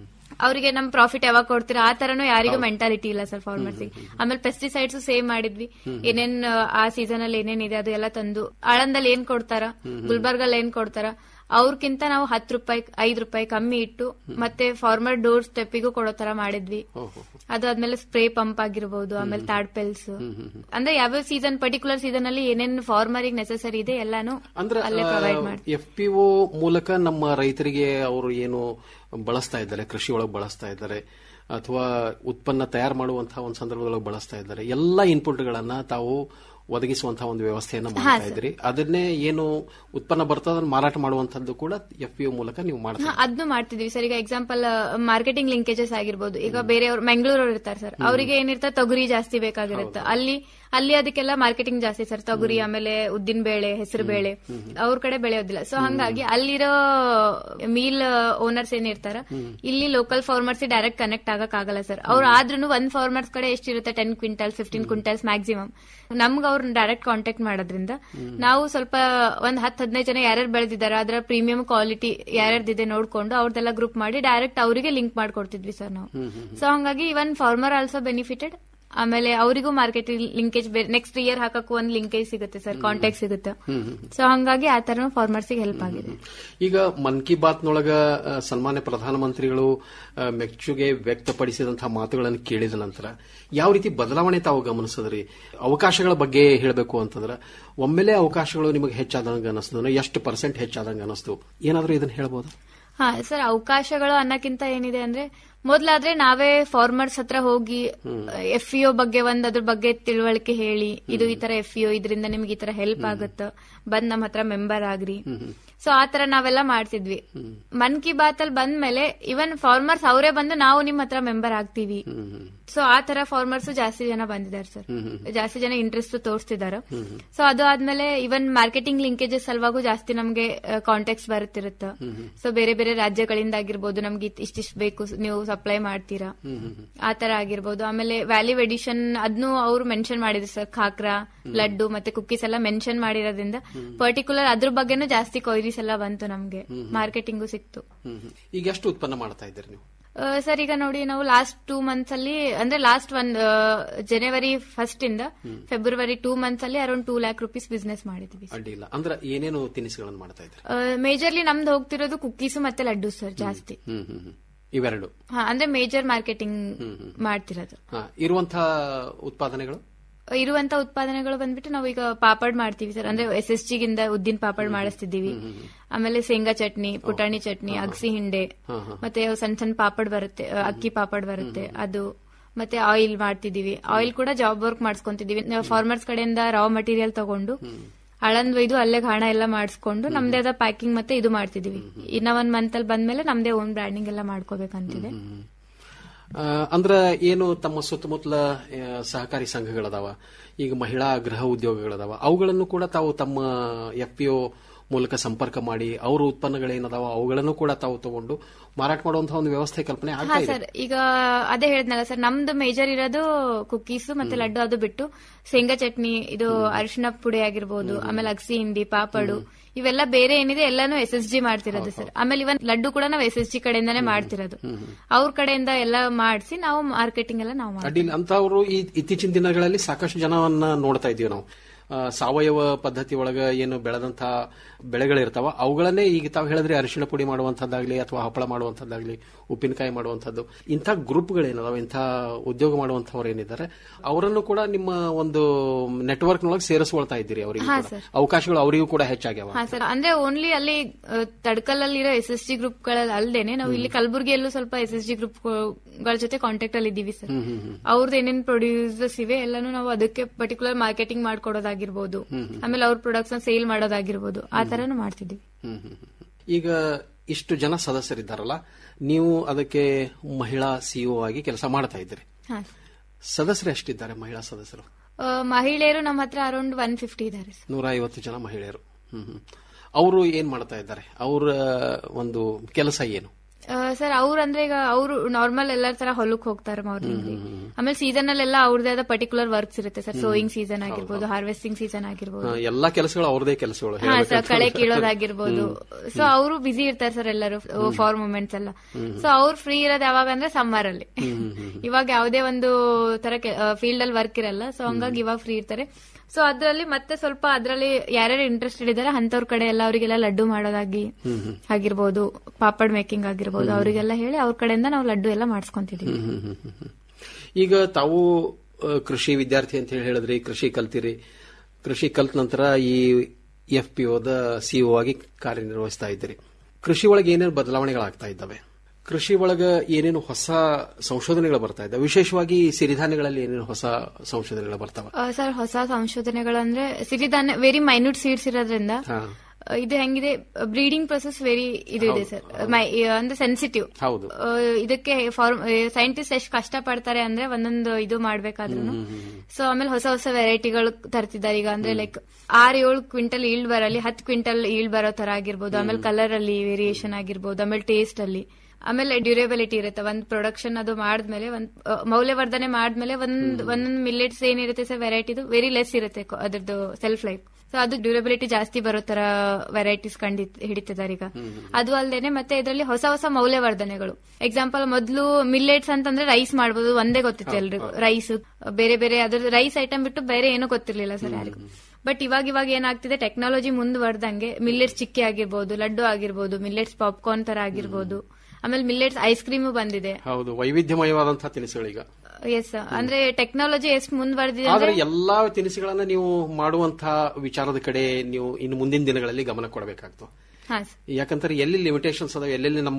ಅವರಿಗೆ ನಮ್ ಪ್ರಾಫಿಟ್ ಯಾವಾಗ ಕೊಡ್ತೀರಾ ಆ ತರನು ಯಾರಿಗೂ ಮೆಂಟಾಲಿಟಿ ಇಲ್ಲ ಸರ್ ಫಾರ್ಮರ್ಸ್ ಆಮೇಲೆ ಪೆಸ್ಟಿಸೈಡ್ಸ್ ಸೇವ್ ಮಾಡಿದ್ವಿ ಏನೇನ್ ಆ ಸೀಸನ್ ಅಲ್ಲಿ ಏನೇನಿದೆ ಅದು ಎಲ್ಲ ತಂದು ಆಳಂದಲ್ಲಿ ಏನ್ ಕೊಡ್ತಾರ ಗುಲ್ಬರ್ಗಲ್ಲಿ ಏನ್ ಕೊಡ್ತಾರ ಅವ್ರಕ್ಕಿಂತ ನಾವು ಹತ್ತು ರೂಪಾಯಿ ಐದ್ ರೂಪಾಯಿ ಕಮ್ಮಿ ಇಟ್ಟು ಮತ್ತೆ ಫಾರ್ಮರ್ ಡೋರ್ ಸ್ಟೆಪ್ಪಿಗೂ ಕೊಡೋ ತರ ಮಾಡಿದ್ವಿ ಅದಾದ್ಮೇಲೆ ಸ್ಪ್ರೇ ಪಂಪ್ ಆಗಿರ್ಬೋದು ಆಮೇಲೆ ತಾಡ್ಪೆಲ್ಸ್ ಅಂದ್ರೆ ಯಾವ್ಯಾವ ಸೀಸನ್ ಪರ್ಟಿಕ್ಯುಲರ್ ಸೀಸನ್ ಅಲ್ಲಿ ಏನೇನ್ ಫಾರ್ಮರಿಗೆ ನೆಸೆಸರಿ ಇದೆ ಎಲ್ಲಾನು ಅಂದ್ರೆ ಅಲ್ಲೇ ಪ್ರೊವೈಡ್ ಮಾಡಿ ಎಫ್ ಪಿ ಒ ಮೂಲಕ ನಮ್ಮ ರೈತರಿಗೆ ಅವರು ಏನು ಬಳಸ್ತಾ ಇದ್ದಾರೆ ಕೃಷಿ ಒಳಗೆ ಬಳಸ್ತಾ ಇದ್ದಾರೆ ಅಥವಾ ಉತ್ಪನ್ನ ತಯಾರು ಮಾಡುವಂತಹ ಒಂದು ಸಂದರ್ಭದೊಳಗೆ ಬಳಸ್ತಾ ಇದ್ದಾರೆ ಎಲ್ಲ ಇನ್ಪುಟ್ಗಳನ್ನ ತಾವು ಒದಗಿಸುವಂತಹ ಒಂದು ವ್ಯವಸ್ಥೆಯನ್ನ ಮಾಡ್ತಾ ಇದ್ರಿ ಅದನ್ನೇ ಏನು ಉತ್ಪನ್ನ ಬರ್ತದೆ ಅದನ್ನ ಮಾರಾಟ ಮಾಡುವಂತದ್ದು ಕೂಡ ಎಫ್ ಪಿ ಒ ಮೂಲಕ ನೀವು ಮಾಡ್ತಾ ಹಾ, ಅದ್ನು ಮಾಡ್ತಿದ್ವಿ ಸರ್ ಈಗ ಎಕ್ಸಾಂಪಲ್ ಮಾರ್ಕೆಟಿಂಗ್ ಲಿಂಕೇಜಸ್ ಆಗಿರ್ಬೋದು ಈಗ ಬೇರೆಯವ್ರು ಬೆಂಗಳೂರವ್ರು ಇರ್ತಾರೆ ಸರ್ ಅವರಿಗೆ ಏನಿರ್ತಾರೆ ತೊಗರಿ ಜಾಸ್ತಿ ಬೇಕಾಗಿರುತ್ತೆ ಅಲ್ಲಿ ಅಲ್ಲಿ ಅದಕ್ಕೆಲ್ಲ ಮಾರ್ಕೆಟಿಂಗ್ ಜಾಸ್ತಿ ಸರ್ ತೊಗರಿ ಆಮೇಲೆ ಉದ್ದಿನ ಬೇಳೆ ಹೆಸರು ಬೇಳೆ ಅವ್ರ ಕಡೆ ಬೆಳೆಯೋದಿಲ್ಲ ಸೊ ಹಂಗಾಗಿ ಅಲ್ಲಿರೋ ಮೀಲ್ ಓನರ್ಸ್ ಏನಿರ್ತಾರ ಇಲ್ಲಿ ಲೋಕಲ್ ಫಾರ್ಮರ್ಸ್ ಡೈರೆಕ್ಟ್ ಕನೆಕ್ಟ್ ಆಗಕ್ ಆಗಲ್ಲ ಸರ್ ಅವ್ರು ಆದ್ರೂ ಒಂದ್ ಫಾರ್ಮರ್ಸ್ ಕಡೆ ಎಷ್ಟಿರುತ್ತೆ ten quintal fifteen quintals maximum ನಮ್ಗೆ ಅವ್ರನ್ನ ಡೈರೆಕ್ಟ್ ಕಾಂಟ್ಯಾಕ್ಟ್ ಮಾಡೋದ್ರಿಂದ ನಾವು ಸ್ವಲ್ಪ ಒಂದ್ ಹತ್ತು ಹದಿನೈದು ಜನ ಯಾರ್ಯಾರು ಬೆಳೆದಿದ್ದಾರೆ ಅದರ ಪ್ರೀಮಿಯಂ ಕ್ವಾಲಿಟಿ ಯಾರ್ಯಾರ್ದಿದೆ ನೋಡ್ಕೊಂಡು ಅವ್ರದೆಲ್ಲ ಗ್ರೂಪ್ ಮಾಡಿ ಡೈರೆಕ್ಟ್ ಅವರಿಗೆ ಲಿಂಕ್ ಮಾಡ್ಕೊಡ್ತಿದ್ವಿ ಸರ್ ನಾವು ಸೊ ಹಂಗಾಗಿ ಇವನ್ ಫಾರ್ಮರ್ ಆಲ್ಸೋ ಬೆನಿಫಿಟೆಡ್ ಆಮೇಲೆ ಅವರಿಗೂ ಮಾರ್ಕೆಟ್ ಲಿಂಕೇಜ್ ನೆಕ್ಸ್ಟ್ ಇಯರ್ ಹಾಕಕ್ಕೂ ಒಂದ್ ಲಿಂಕೇಜ್ ಸಿಗುತ್ತೆ ಸರ್ ಕಾಂಟ್ಯಾಕ್ಟ್ ಸಿಗುತ್ತೆ ಸೊ ಹಂಗಾಗಿ ಆ ತರ ಫಾರ್ಮರ್ಸಿಗೆ ಹೆಲ್ಪ್ ಆಗಿದೆ ಈಗ ಮನ್ ಕಿ ಬಾತ್ನೊಳಗ ಆ, ಸನ್ಮಾನ್ಯ ಪ್ರಧಾನಮಂತ್ರಿಗಳು ಆ, ಮೆಚ್ಚುಗೆ ವ್ಯಕ್ತಪಡಿಸಿದಂತಹ ಮಾತುಗಳನ್ನು ಕೇಳಿದ ನಂತರ ಯಾವ ರೀತಿ ಬದಲಾವಣೆ ತಾವು ಗಮನಿಸಿದ್ರಿ ಅವಕಾಶಗಳ ಬಗ್ಗೆ ಹೇಳಬೇಕು ಅಂತಂದ್ರೆ ಒಮ್ಮೆಲೆ ಅವಕಾಶಗಳು ನಿಮಗೆ ಹೆಚ್ಚಾದಂಗ ಅನಿಸ್ತದ ಎಷ್ಟು ಪರ್ಸೆಂಟ್ ಹೆಚ್ಚಾದಂಗ ಅನಿಸ್ತು ಏನಾದ್ರೂ ಇದನ್ನ ಹೇಳ್ಬೋದು ಹಾ ಸರ್ ಅವಕಾಶಗಳು ಅನ್ನಕ್ಕಿಂತ ಏನಿದೆ ಅಂದ್ರೆ ಮೊದ್ಲಾದ್ರೆ ನಾವೇ ಫಾರ್ಮರ್ಸ್ ಹತ್ರ ಹೋಗಿ ಎಫ್ ಇಒ ಬಗ್ಗೆ ಒಂದ್ ಅದ್ರ ಬಗ್ಗೆ ತಿಳುವಳಿಕೆ ಹೇಳಿ ಇದು ಈ ತರ ಎಫ್ ಇಒ ಇದರಿಂದ ನಿಮ್ಗೆ ಈ ತರ ಹೆಲ್ಪ್ ಆಗುತ್ತ ಬಂದ್ ನಮ್ಮ ಹತ್ರ ಮೆಂಬರ್ ಆಗ್ರಿ ಸೊ ಆ ತರ ನಾವೆಲ್ಲ ಮಾಡ್ತಿದ್ವಿ ಮನ್ ಕಿ ಬಾತ್ ಅಲ್ಲಿ ಬಂದ್ಮೇಲೆ ಇವನ್ ಫಾರ್ಮರ್ಸ್ ಅವರೇ ಬಂದು ನಾವು ನಿಮ್ ಹತ್ರ ಮೆಂಬರ್ ಆಗ್ತೀವಿ ಸೊ ಆ ತರ ಫಾರ್ಮರ್ಸ್ ಜಾಸ್ತಿ ಜನ ಬಂದಿದ್ದಾರೆ ಸರ್ ಜಾಸ್ತಿ ಜನ ಇಂಟ್ರೆಸ್ಟ್ ತೋರಿಸ್ತಿದ್ದಾರೆ ಸೊ ಅದು ಆದ್ಮೇಲೆ ಇವನ್ ಮಾರ್ಕೆಟಿಂಗ್ ಲಿಂಕೇಜಸ್ ಸಲುವಾಗೂ ಜಾಸ್ತಿ ನಮ್ಗೆ ಕಾಂಟ್ಯಾಕ್ಟ್ಸ್ ಬರುತ್ತಿರುತ್ತೆ ಸೊ ಬೇರೆ ಬೇರೆ ರಾಜ್ಯಗಳಿಂದ ಆಗಿರ್ಬೋದು ನಮ್ಗೆ ಇತ್- ಇಷ್ಟಿಷ್ಟು ಬೇಕು ನೀವು ಸಪ್ಲೈ ಮಾಡ್ತೀರಾ ಆ ತರ ಆಗಿರ್ಬೋದು ಆಮೇಲೆ ವ್ಯಾಲ್ಯೂ ಎಡಿಷನ್ ಅದನ್ನು ಅವ್ರು ಮೆನ್ಷನ್ ಮಾಡಿದ್ರು ಸರ್ ಖಾಕ್ರಾ ಲಡ್ಡು ಮತ್ತೆ ಕುಕ್ಕೀಸ್ ಎಲ್ಲ ಮೆನ್ಷನ್ ಮಾಡಿರೋದ್ರಿಂದ ಪರ್ಟಿಕ್ಯುಲರ್ ಅದ್ರ ಬಗ್ಗೆನೂ ಜಾಸ್ತಿ ಕೊಯ್ರೀಸ್ ಎಲ್ಲ ಬಂತು ನಮ್ಗೆ ಮಾರ್ಕೆಟಿಂಗು ಸಿಕ್ತು ಈಗ ಎಷ್ಟು ಉತ್ಪನ್ನ ಮಾಡ್ತಾ ಇದ್ದೀರಿ ನೀವು ಸರ್ ಈಗ ನೋಡಿ ನಾವು ಲಾಸ್ಟ್ ಟೂ ಮಂತ್ಸ್ ಅಲ್ಲಿ ಅಂದ್ರೆ ಲಾಸ್ಟ್ ಒನ್ ಜನವರಿ ಫಸ್ಟ್ ಇಂದ ಫೆಬ್ರವರಿ ಟೂ ಮಂತ್ಸ್ ಅಲ್ಲಿ around two lakh rupees business ಮಾಡಿದ್ವಿ ಅಡ್ಡಿಲ್ಲ ಅಂದ್ರೆ ಏನೇನು ತಿನಿಸುಗಳನ್ನು ಮಾಡ್ತಾ ಇದ್ದೀರಿ ಮೇಜರ್ಲಿ ನಮ್ದು ಹೋಗ್ತಿರೋದು ಕುಕ್ಕೀಸ್ ಮತ್ತೆ ಲಡ್ಡು ಸರ್ ಜಾಸ್ತಿ ಹ್ಮ್ ಹ್ಮ್ ಹ್ಮ್. ಇವೆರಡು ಹಾ, ಅಂದ್ರೆ ಮೇಜರ್ ಮಾರ್ಕೆಟಿಂಗ್ ಮಾಡ್ತಿರೋದು ಹಾ, ಇರುವಂತಹ ಉತ್ಪಾದನೆಗಳು ಇರುವಂತ ಉತ್ಪಾದನೆಗಳು ಬಂದ್ಬಿಟ್ಟು ನಾವು ಈಗ ಪಾಪಡ್ ಮಾಡ್ತೀವಿ ಸರ್ ಅಂದ್ರೆ ಎಸ್ ಎಸ್ ಜಿಗಿಂದ ಉದ್ದಿನ ಪಾಪಡ್ ಮಾಡಿಸ್ತಿದ್ದೀವಿ ಆಮೇಲೆ ಶೇಂಗಾ ಚಟ್ನಿ ಪುಟಾಣಿ ಚಟ್ನಿ ಅಗಸಿ ಹಿಂಡೆ ಮತ್ತೆ ಸಣ್ಣ ಸಣ್ಣ ಪಾಪಡ್ ಬರುತ್ತೆ ಅ, ಅಕ್ಕಿ ಪಾಪಡ್ ಬರುತ್ತೆ ಅದು ಮತ್ತೆ ಆಯಿಲ್ ಮಾಡ್ತಿದೀವಿ ಆಯಿಲ್ ಕೂಡ ಜಾಬ್ ವರ್ಕ್ ಮಾಡಿಸ್ಕೊಂತಿದೀವಿ ಫಾರ್ಮರ್ಸ್ ಕಡೆಯಿಂದ ರಾ ಮಟೀರಿಯಲ್ ತಗೊಂಡು ಅಳಂದ್ ಒಯ್ದು ಅಲ್ಲೇ ಹಣ ಎಲ್ಲ ಮಾಡಿಸ್ಕೊಂಡು ನಮ್ದೇ ಆದ ಪ್ಯಾಕಿಂಗ್ ಮತ್ತೆ ಇದು ಮಾಡ್ತಿದೀವಿ ಇನ್ನ ಒಂದ್ ಮಂತ್ ಅಲ್ಲಿ ಬಂದ್ಮೇಲೆ ನಮ್ದೇ ಓನ್ ಬ್ರ್ಯಾಂಡಿಂಗ್ ಎಲ್ಲ ಮಾಡ್ಕೋಬೇಕಂತಿದೆ ಆ, ಅಂದ್ರ ಏನು ತಮ್ಮ ಸುತ್ತಮುತ್ತಲ ಆ, ಸಹಕಾರಿ ಸಂಘಗಳದಾವ ಈಗ ಮಹಿಳಾ ಗೃಹ ಉದ್ಯೋಗಗಳದಾವ ಅವುಗಳನ್ನು ಕೂಡ ತಾವು ತಮ್ಮ ಎಫ್ ಪಿ ಮೂಲಕ ಸಂಪರ್ಕ ಮಾಡಿ ಅವ್ರ ಉತ್ಪನ್ನಗಳೇನದಾವ ಅವುಗಳನ್ನು ಕೂಡ ತಾವು ತಗೊಂಡು ಮಾರಾಟ ಮಾಡುವಂತಹ ಒಂದು ವ್ಯವಸ್ಥೆ ಕಲ್ಪನೆ ಹಾ ಆಗ್ತಾ ಇದೆ ಸರ್ ಈಗ ಅದೇ ಹೇಳಿದ್ನಲ್ಲ ಸರ್ ನಮ್ದು ಮೇಜರ್ ಇರೋದು ಕುಕ್ಕೀಸ್ ಮತ್ತೆ ಲಡ್ಡು ಅದು ಬಿಟ್ಟು ಶೇಂಗಾ ಚಟ್ನಿ ಇದು ಅರಿಶಿನ ಪುಡಿ ಆಗಿರ್ಬೋದು ಆಮೇಲೆ ಅಗಸಿ ಹಿಂಡಿ ಪಾಪಡು ಇವೆಲ್ಲ ಬೇರೆ ಏನಿದೆ ಎಲ್ಲಾನು ಎಸ್ ಎಸ್ ಜಿ ಮಾಡ್ತಿರೋದು ಸರ್ ಆಮೇಲೆ ಇವನ್ ಲಡ್ಡು ಕೂಡ ನಾವು ಎಸ್ ಎಸ್ ಜಿ ಕಡೆಯಿಂದಾನೇ ಮಾಡ್ತಿರೋದು ಅವ್ರ ಕಡೆಯಿಂದ ಎಲ್ಲ ಮಾಡಿಸಿ ನಾವು ಮಾರ್ಕೆಟಿಂಗ್ ಎಲ್ಲ ನಾವು ಮಾಡ್ತೀವಿ ಅಡ್ಡಿಲ್ಲ ಅಂತವರು ಈ ಇತ್ತೀಚಿನ ದಿನಗಳಲ್ಲಿ ಸಾಕಷ್ಟು ಜನವನ್ನ ನೋಡ್ತಾ ಇದೀವಿ ನಾವು ಆ, ಸಾವಯವ ಪದ್ಧತಿ ಒಳಗ ಏನು ಬೆಳೆದಂತಹ ಬೆಳೆಗಳಿರ್ತಾವ ಅವುಗಳನ್ನೇ ಈಗ ತಾವು ಹೇಳಿದ್ರೆ ಅರಿಶಿಣ ಪುಡಿ ಮಾಡುವಂತದ್ದಾಗ್ಲಿ ಅಥವಾ ಹಪ್ಪಳ ಮಾಡುವಂತದ್ದಾಗ್ಲಿ ಉಪ್ಪಿನಕಾಯಿ ಮಾಡುವಂತದ್ದು ಇಂಥ ಗ್ರೂಪ್ಗಳೇನದಾವ ಇಂಥ ಉದ್ಯೋಗ ಮಾಡುವಂತವ್ರು ಏನಿದ್ದಾರೆ ಅವರನ್ನು ಕೂಡ ನಿಮ್ಮ ಒಂದು ನೆಟ್ವರ್ಕ್ ನೊಳಗೆ ಸೇರಿಸ್ಕೊಳ್ತಾ ಇದ್ದೀರಿ ಅವರಿಗೆ ಹಾ, ಕೂಡ. ಸರ್. ಅವಕಾಶಗಳು ಅವರಿಗೂ ಕೂಡ ಹೆಚ್ಚಾಗ್ಯಾವ ಹಾ ಸರ್ ಅಂದ್ರೆ ಓನ್ಲಿ ಅಲ್ಲಿ ತಡ್ಕಲಲ್ಲಿರೋ ಎಸ್ ಎಸ್ ಜಿ ಗ್ರೂಪ್ ಗಳಲ್ಲಿ ಅಲ್ದೇನೆ ನಾವು ಇಲ್ಲಿ ಕಲಬುರಗಿಯಲ್ಲೂ ಸ್ವಲ್ಪ ಎಸ್ ಎಸ್ ಜಿ ಗ್ರೂಪ್ ಗಳ ಜೊತೆ ಕಾಂಟ್ಯಾಕ್ಟ್ ಅಲ್ಲಿ ಇದ್ದೀವಿ ಸರ್ ಹ್ಮ್, ಹ್ಮ್, ಹ್ಮ್. ಅವ್ರದ್ದು ಏನೇನ್ ಪ್ರೊಡ್ಯೂಸರ್ಸ್ ಇವೆ ಎಲ್ಲಾನು ನಾವು ಅದಕ್ಕೆ ಪರ್ಟಿಕ್ಯುಲರ್ ಮಾರ್ಕೆಟಿಂಗ್ ಮಾಡ್ಕೊಡೋದಾಗಿರ್ಬೋದು ಹ್ಮ್, ಹ್ಮ್. ಆಮೇಲೆ ಅವ್ರ ಪ್ರಾಡಕ್ಟ್ಸ್ ನ ಸೇಲ್ ಮಾಡೋದಾಗಿರ್ಬೋದು ಆ ತರನು ಮಾಡ್ತಿದ್ದೀವಿ ಹ್ಮ್, ಹ್ಮ್, ಹ್ಮ್. ಈಗ ಇಷ್ಟು ಜನ ಸದಸ್ಯರಿದ್ದಾರಲ್ಲ ನೀವು ಅದಕ್ಕೆ ಮಹಿಳಾ ಸಿಇಒ ಆಗಿ ಕೆಲಸ ಮಾಡ್ತಾ ಇದ್ದೀರಿ ಹಾ ಸದಸ್ಯರು ಎಷ್ಟಿದ್ದಾರೆ ಮಹಿಳಾ ಸದಸ್ಯರು ಆ, ಮಹಿಳೆಯರು ನಮ್ಮ ಹತ್ರ ಅರೌಂಡ್ ಒನ್ ಫಿಫ್ಟಿ ಇದ್ದಾರೆ ಸರ್ ನೂರ ಐವತ್ತು ಜನ ಮಹಿಳೆಯರು ಹ್ಮ್ ಹ್ಮ್ ಅವರು ಏನ್ ಮಾಡ್ತಾ ಇದ್ದಾರೆ ಅವರ ಒಂದು ಕೆಲಸ ಏನು ಸರ್ ಅವ್ರು ಅಂದ್ರೆ ಈಗ ಅವರು ನಾರ್ಮಲ್ ಎಲ್ಲರ ತರ ಹೊಲಕ್ ಹೋಗ್ತಾರೆ ಮಾರ್ನಿಂಗ್ ಆಮೇಲೆ ಸೀಸನ್ ಅಲ್ಲೆಲ್ಲ ಅವ್ರದೇ ಆದ ಪರ್ಟಿಕ್ಯುಲರ್ ವರ್ಕ್ಸ್ ಇರುತ್ತೆ ಸರ್ ಸೋಯಿಂಗ್ ಸೀಸನ್ ಆಗಿರ್ಬೋದು ಹಾರ್ವೆಸ್ಟಿಂಗ್ ಸೀಸನ್ ಆಗಿರ್ಬೋದು ಆ, ಎಲ್ಲಾ ಕೆಲಸಗಳು ಅವ್ರದೇ ಕೆಲಸಗಳು ಹಾ ಸರ್ ಕಳೆ ಕೀಳೋದಾಗಿರ್ಬೋದು ಸೊ ಅವರು ಬಿಸಿ ಇರ್ತಾರೆ ಸರ್ ಎಲ್ಲರೂ ಫಾರ್ ಮೂಮೆಂಟ್ಸ್ ಎಲ್ಲ ಸೊ ಅವ್ರು ಫ್ರೀ ಇರೋದು ಯಾವಾಗ ಅಂದ್ರೆ ಸಮ್ಮರ್ ಅಲ್ಲಿ ಇವಾಗ ಯಾವುದೇ ಒಂದು ತರ ಫೀಲ್ಡ್ ಅಲ್ಲಿ ವರ್ಕ್ ಇರಲ್ಲ ಸೊ ಹಂಗಾಗಿ ಇವಾಗ ಫ್ರೀ ಇರ್ತಾರೆ ಸೊ ಅದ್ರಲ್ಲಿ ಮತ್ತೆ ಸ್ವಲ್ಪ ಅದ್ರಲ್ಲಿ ಯಾರ್ಯಾರು ಇಂಟ್ರೆಸ್ಟೆಡ್ ಇದಾರೆ ಅಂತವ್ರ ಕಡೆ ಎಲ್ಲ ಅವರಿಗೆಲ್ಲ ಲಡ್ಡು ಮಾಡೋದಾಗಿ ಆಗಿರ್ಬೋದು ಪಾಪಡ್ ಮೇಕಿಂಗ್ ಆಗಿರ್ಬೋದು ಅವರಿಗೆಲ್ಲ ಹೇಳಿ ಅವ್ರ ಕಡೆಯಿಂದ ನಾವು ಲಡ್ಡು ಎಲ್ಲ ಮಾಡಿಸ್ಕೊಂತಿದೀವಿ ಹ್ಮ್, ಹ್ಮ್, ಹ್ಮ್, ಹ್ಮ್. ಈಗ ತಾವು ಆ, ಕೃಷಿ ವಿದ್ಯಾರ್ಥಿ ಅಂತ ಹೇಳಿ ಹೇಳಿದ್ರಿ ಕೃಷಿ ಕಲ್ತಿರಿ ಕೃಷಿ ಕಲ್ತ ನಂತರ ಈ ಎಫ್ ಪಿ ಓದ ಸಿಒ ಆಗಿ ಕಾರ್ಯನಿರ್ವಹಿಸ್ತಾ ಇದ್ದೀರಿ ಕೃಷಿ ಒಳಗೆ ಏನೇನು ಬದಲಾವಣೆಗಳಾಗ್ತಾ ಇದ್ದಾವೆ ಕೃಷಿ ಒಳಗ ಏನೇನು ಹೊಸ ಸಂಶೋಧನೆಗಳು ಬರ್ತಾ ಇದ್ದಾವೆ ವಿಶೇಷವಾಗಿ ಸಿರಿಧಾನ್ಯಗಳಲ್ಲಿ ಏನೇನು ಹೊಸ ಸಂಶೋಧನೆಗಳು ಬರ್ತಾವ ಆ, ಸರ್ ಹೊಸ ಸಂಶೋಧನೆಗಳಂದ್ರೆ ಸಿರಿಧಾನ್ಯ ವೆರಿ ಮೈನ್ಯೂಟ್ ಸೀಡ್ಸ್ ಇರೋದ್ರಿಂದ ಹಾ. ಆ, ಇದು ಹೆಂಗಿದೆ ಬ್ರೀಡಿಂಗ್ ಪ್ರೊಸೆಸ್ ವೆರಿ ಇದು ಇದೆ ಸರ್ ಮೈ- ಅಂದ್ರೆ ಸೆನ್ಸಿಟಿವ್ ಹೌದು ಇದಕ್ಕೆ ಫಾರ್ಮ್ ಸೈಂಟಿಸ್ಟ್ ಎಷ್ಟು ಕಷ್ಟ ಪಡ್ತಾರೆ ಅಂದ್ರೆ ಒಂದೊಂದು ಇದು ಮಾಡ್ಬೇಕಾದ್ರೂ ಸೊ ಆಮೇಲೆ ಹೊಸ ಹೊಸ ವೆರೈಟಿಗಳು ತರ್ತಿದ್ದಾರೆ ಈಗ ಅಂದ್ರೆ ಲೈಕ್ ಆರ್ ಏಳು ಕ್ವಿಂಟಲ್ ಈಲ್ಡ್ ಬರಲಿ ಹತ್ತು ಕ್ವಿಂಟಲ್ ಈಲ್ಡ್ ಬರೋ ತರ ಆಗಿರ್ಬೋದು ಆಮೇಲೆ ಕಲರ್ ಅಲ್ಲಿ ವೇರಿಯೇಷನ್ ಆಗಿರ್ಬೋದು ಆಮೇಲೆ ಟೇಸ್ಟ್ ಅಲ್ಲಿ ಆಮೇಲೆ ಡ್ಯೂರೇಬಿಲಿಟಿ ಇರುತ್ತೆ ಒಂದ್ ಪ್ರೊಡಕ್ಷನ್ ಅದು ಮಾಡಿದ್ಮೇಲೆ ಒಂದ್ ಆ, ಮೌಲ್ಯವರ್ಧನೆ ಮಾಡಿದ್ಮೇಲೆ ಒಂದ್ ಒಂದೊಂದು ಮಿಲ್ಲೆಟ್ಸ್ ಏನಿರುತ್ತೆ ಸರ್ ವೆರೈಟಿದು ವೆರಿ ಲೆಸ್ ಇರುತ್ತೆ ಕೊ- ಅದ್ರದ್ದು ಸೆಲ್ಫ್ ಲೈಫ್ ಸೊ ಅದು ಡ್ಯೂರಬಿಲಿಟಿ ಜಾಸ್ತಿ ಬರೋ ತರ ವೆರೈಟೀಸ್ ಕಂಡಿ ಹಿಡಿತಿದ್ದಾರೆ ಈಗ ಅದು ಅಲ್ಲದೆ ಮತ್ತೆ ಇದರಲ್ಲಿ ಹೊಸ ಹೊಸ ಮೌಲ್ಯವರ್ಧನೆಗಳು ಎಕ್ಸಾಂಪಲ್ ಮೊದಲು ಮಿಲ್ಲೆಟ್ಸ್ ಅಂತಂದ್ರೆ ರೈಸ್ ಮಾಡ್ಬೋದು ಒಂದೇ ಗೊತ್ತಿತ್ತು ಎಲ್ರಿಗೂ ರೈಸ್ ಬೇರೆ ಬೇರೆ ಅದ್ರ ರೈಸ್ ಐಟಮ್ ಬಿಟ್ಟು ಬೇರೆ ಏನೂ ಗೊತ್ತಿರ್ಲಿಲ್ಲ ಸರ್ ಯಾರಿಗೂ ಬಟ್ ಇವಾಗ ಇವಾಗ ಏನಾಗ್ತಿದೆ ಟೆಕ್ನಾಲಜಿ ಮುಂದುವರೆದಂಗೆ ಮಿಲ್ಲೆಟ್ಸ್ ಚಿಕ್ಕಿ ಆಗಿರ್ಬೋದು ಲಡ್ಡು ಆಗಿರ್ಬೋದು ಮಿಲ್ಲೆಟ್ಸ್ ಪಾಪ್ಕಾರ್ನ್ ತರ ಆಗಿರ್ಬೋದು ಆಮೇಲೆ ಮಿಲ್ಲೆಟ್ಸ್ ಐಸ್ ಕ್ರೀಮ್ ಬಂದಿದೆ ಹೌದು ವೈವಿಧ್ಯಮಯವಾದಂತಹ ತಿನಿಸುಗಳೀಗ ಎಸ್ ಅಂದ್ರೆ ಟೆಕ್ನಾಲಜಿ ಎಷ್ಟು ಮುಂದುವರೆದಿದೆ ಅಂದ್ರೆ ಆದ್ರೆ ಎಲ್ಲಾ ತಿನಿಸುಗಳನ್ನ ನೀವು ಮಾಡುವಂತಹ ವಿಚಾರದ ಕಡೆ ನೀವು ಇನ್ನು ಮುಂದಿನ ದಿನಗಳಲ್ಲಿ ಗಮನ ಕೊಡಬೇಕಾಗ್ತದೆ ಹಾ ಯಾಕಂದ್ರೆ ಎಲ್ಲಿ ಲಿಮಿಟೇಷನ್ಸ್ ಅದಾವ ಎಲ್ಲೆಲ್ಲಿ ನಮ್ಮ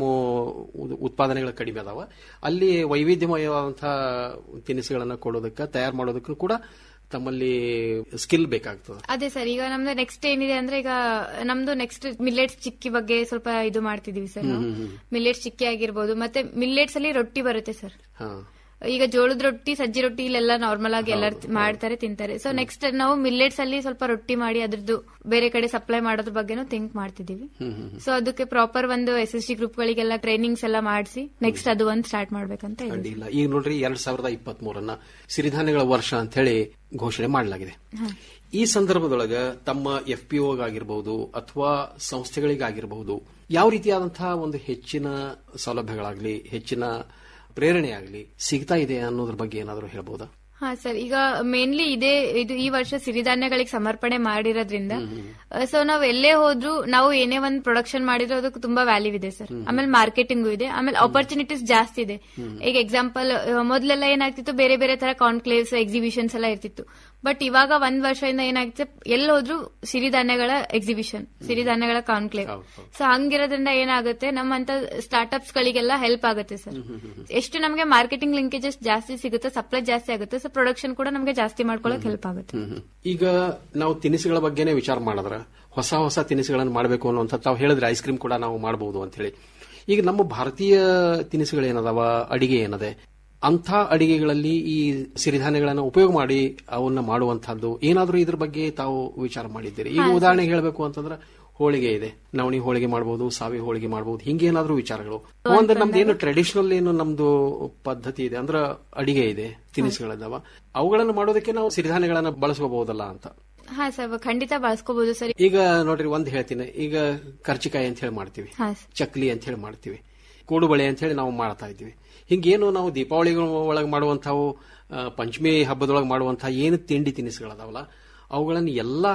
ಉ- ಉತ್ಪಾದನೆಗಳು ಕಡಿಮೆ ಅದಾವ ಅಲ್ಲಿ ವೈವಿಧ್ಯಮಯವಾದಂತಹ ತಿನಿಸುಗಳನ್ನ ಕೊಡೋದಕ್ಕೆ ತಯಾರು ಮಾಡೋದಕ್ಕೂ ಕೂಡ ತಮ್ಮಲ್ಲಿ ಸ್ಕಿಲ್ ಬೇಕಾಗ್ತದೆ ಅದೇ ಸರ್ ಈಗ ನಮ್ದು ನೆಕ್ಸ್ಟ್ ಏನಿದೆ ಅಂದ್ರೆ ಈಗ ನಮ್ದು ನೆಕ್ಸ್ಟ್ ಮಿಲ್ಲೆಟ್ಸ್ ಚಿಕ್ಕಿ ಬಗ್ಗೆ ಸ್ವಲ್ಪ ಇದು ಮಾಡ್ತಿದೀವಿ ಸರ್ ನಾವು ಹ್ಮ್, ಹ್ಮ್, ಹ್ಮ್. ಮಿಲ್ಲೆಟ್ಸ್ ಚಿಕ್ಕಿ ಆಗಿರ್ಬೋದು ಮತ್ತೆ ಮಿಲ್ಲೆಟ್ಸ್ ಅಲ್ಲಿ ರೊಟ್ಟಿ ಬರುತ್ತೆ ಸರ್ ಹಾ ಈಗ ಜೋಳದ ರೊಟ್ಟಿ ಸಜ್ಜಿ ರೊಟ್ಟಿ ಇಲ್ಲೆಲ್ಲ ನಾರ್ಮಲ್ ಆಗಿ ಎಲ್ಲರೂ ಮಾಡ್ತಾರೆ ತಿಂತಾರೆ ಸೊ ನೆಕ್ಸ್ಟ್ ನಾವು ಮಿಲ್ಲೆಟ್ಸ್ ಅಲ್ಲಿ ಸ್ವಲ್ಪ ರೊಟ್ಟಿ ಮಾಡಿ ಅದ್ರದ್ದು ಬೇರೆ ಕಡೆ ಸಪ್ಲೈ ಮಾಡೋದ್ರ ಬಗ್ಗೆನೂ ಥಿಂಕ್ ಮಾಡ್ತಿದೀವಿ ಹ್ಮ್, ಹ್ಮ್, ಹ್ಮ್. ಸೊ ಅದಕ್ಕೆ ಪ್ರಾಪರ್ ಒಂದು ಎಸ್ ಎಸ್ ಟಿ ಗ್ರೂಪ್ ಗಳಿಗೆಲ್ಲ ಟ್ರೈನಿಂಗ್ಸ್ ಎಲ್ಲ ಮಾಡಿಸಿ ನೆಕ್ಸ್ಟ್ ಅದು ಒಂದು ಸ್ಟಾರ್ಟ್ ಮಾಡ್ಬೇಕಂತ ಇದೆ ಅಡ್ಡಿಲ್ಲ ಈಗ ನೋಡ್ರಿ ಎರಡ್ ಸಾವಿರದ ಇಪ್ಪತ್ತ್ ಮೂರನ್ನ ಸಿರಿಧಾನ್ಯಗಳ ವರ್ಷ ಅಂತ ಹೇಳಿ ಘೋಷಣೆ ಮಾಡಲಾಗಿದೆ ಹಾ. ಈ ಸಂದರ್ಭದೊಳಗ ತಮ್ಮ ಎಫ್ ಪಿ ಆಗಿರಬಹುದು ಅಥವಾ ಸಂಸ್ಥೆಗಳಿಗಾಗಿರಬಹುದು ಯಾವ ರೀತಿಯಾದಂತಹ ಒಂದು ಹೆಚ್ಚಿನ ಸೌಲಭ್ಯಗಳಾಗ್ಲಿ ಹೆಚ್ಚಿನ ಪ್ರೇರಣೆ ಆಗಲಿ ಸಿಗ್ತಾ ಇದೆ ಅನ್ನೋದ್ರ ಬಗ್ಗೆ ಏನಾದರೂ ಹೇಳ್ಬೋದಾ ಹಾ ಸರ್ ಈಗ ಮೇನ್ಲಿ ಇದೇ ಇದು ಈ ವರ್ಷ ಸಿರಿಧಾನ್ಯಗಳಿಗೆ ಸಮರ್ಪಣೆ ಮಾಡಿರೋದ್ರಿಂದ ಸೊ ನಾವು ಎಲ್ಲೇ ಹೋದ್ರು ನಾವು ಏನೇ ಒಂದು ಪ್ರೊಡಕ್ಷನ್ ಮಾಡಿದ್ರು ಅದಕ್ಕೆ ತುಂಬಾ ವ್ಯಾಲ್ಯೂ ಇದೆ ಸರ್ ಆಮೇಲೆ ಮಾರ್ಕೆಟಿಂಗು ಇದೆ ಆಮೇಲೆ ಆಪರ್ಚುನಿಟೀಸ್ ಜಾಸ್ತಿ ಇದೆ ಈಗ ಎಕ್ಸಾಂಪಲ್ ಮೊದಲೆಲ್ಲ ಏನಾಗ್ತಿತ್ತು ಬೇರೆ ಬೇರೆ ತರ ಕಾನ್ಕ್ಲೇವ್ಸ್ ಎಕ್ಸಿಬಿಷನ್ಸ್ ಎಲ್ಲ ಇರ್ತಿತ್ತು ಬಟ್ ಇವಾಗ ಒಂದ್ ವರ್ಷದಿಂದ ಏನಾಗ್ತಿದೆ ಎಲ್ಲಿ ಹೋದ್ರು ಸಿರಿಧಾನ್ಯಗಳ ಎಕ್ಸಿಬಿಷನ್ ಸಿರಿಧಾನ್ಯಗಳ ಕಾನ್ಕ್ಲೇವ್ ಸೊ ಹಂಗಿರೋದ್ರಿಂದ ಏನಾಗುತ್ತೆ ನಮ್ಮಂತ ಸ್ಟಾರ್ಟ್ಅಪ್ಸ್ ಗಳಿಗೆಲ್ಲ ಹೆಲ್ಪ್ ಆಗುತ್ತೆ ಸರ್ ಎಷ್ಟು ನಮಗೆ ಮಾರ್ಕೆಟಿಂಗ್ ಲಿಂಕೇಜಸ್ ಜಾಸ್ತಿ ಸಿಗುತ್ತೆ ಸಪ್ಲೈ ಜಾಸ್ತಿ ಆಗುತ್ತೆ ಸೊ ಪ್ರೊಡಕ್ಷನ್ ಕೂಡ ನಮಗೆ ಜಾಸ್ತಿ ಮಾಡ್ಕೊಳಕ್ ಹೆಲ್ಪ್ ಆಗುತ್ತೆ ಈಗ ನಾವು ತಿನಿಸುಗಳ ಬಗ್ಗೆನೇ ವಿಚಾರ ಮಾಡಿದ್ರ ಹೊಸ ಹೊಸ ತಿನಿಸುಗಳನ್ನು ಮಾಡಬೇಕು ಅನ್ನುವಂಥ ತಾವು ಹೇಳಿದ್ರೆ ಐಸ್ ಕ್ರೀಮ್ ಕೂಡ ನಾವು ಮಾಡಬಹುದು ಅಂತ ಹೇಳಿ ಈಗ ನಮ್ಮ ಭಾರತೀಯ ತಿನಿಸುಗಳು ಏನದಾವ ಅಡಿಗೆ ಏನದೆ ಅಂಥ ಅಡಿಗೆಗಳಲ್ಲಿ ಈ ಸಿರಿಧಾನ್ಯಗಳನ್ನು ಉಪಯೋಗ ಮಾಡಿ ಅವನ್ನ ಮಾಡುವಂತಹದ್ದು ಏನಾದರೂ ಇದ್ರ ಬಗ್ಗೆ ತಾವು ವಿಚಾರ ಮಾಡಿದ್ದೀರಿ ಈಗ ಹಾ, ಉದಾಹರಣೆಗೆ ಹೇಳಬೇಕು ಅಂತಂದ್ರೆ ಹೋಳಿಗೆ ಇದೆ ನವಣಿ ಹೋಳಿಗೆ ಮಾಡಬಹುದು ಸಾವಿ ಹೋಳಿಗೆ ಮಾಡಬಹುದು ಹಿಂಗೇನಾದ್ರೂ ವಿಚಾರಗಳು ಒಂದು ನಮ್ದು ಏನು ಟ್ರೆಡಿಷನಲ್ ಏನು ನಮ್ದು ಪದ್ಧತಿ ಇದೆ ಅಂದ್ರೆ ಅಡಿಗೆ ಇದೆ ತಿನಿಸುಗಳಿದಾವ ಅವುಗಳನ್ನು ಮಾಡೋದಕ್ಕೆ ನಾವು ಸಿರಿಧಾನ್ಯಗಳನ್ನ ಬಳಸ್ಕೋಬಹುದಲ್ಲ ಅಂತ ಹಾ ಸರ್ ಖಂಡಿತ ಬಳಸ್ಕೋಬಹುದು ಸರ್ ಈಗ ನೋಡ್ರಿ ಒಂದ್ ಹೇಳ್ತೀನಿ ಈಗ ಕರ್ಚಿಕಾಯಿ ಅಂತ ಹೇಳಿ ಮಾಡ್ತೀವಿ ಹಾ ಚಕ್ಲಿ ಅಂತ ಹೇಳಿ ಮಾಡ್ತೀವಿ ಕೋಡುಬಳೆ ಅಂತ ಹೇಳಿ ನಾವು ಮಾಡ್ತಾ ಇದ್ದೀವಿ ಹಿಂಗೇನು ನಾವು ದೀಪಾವಳಿ ಒಳಗೆ ಮಾಡುವಂಥವು ಆ, ಪಂಚಮಿ ಹಬ್ಬದೊಳಗೆ ಮಾಡುವಂತಹ ಏನು ತಿಂಡಿ ತಿನಿಸುಗಳದಾವಲ್ಲ ಅವುಗಳನ್ನು ಎಲ್ಲ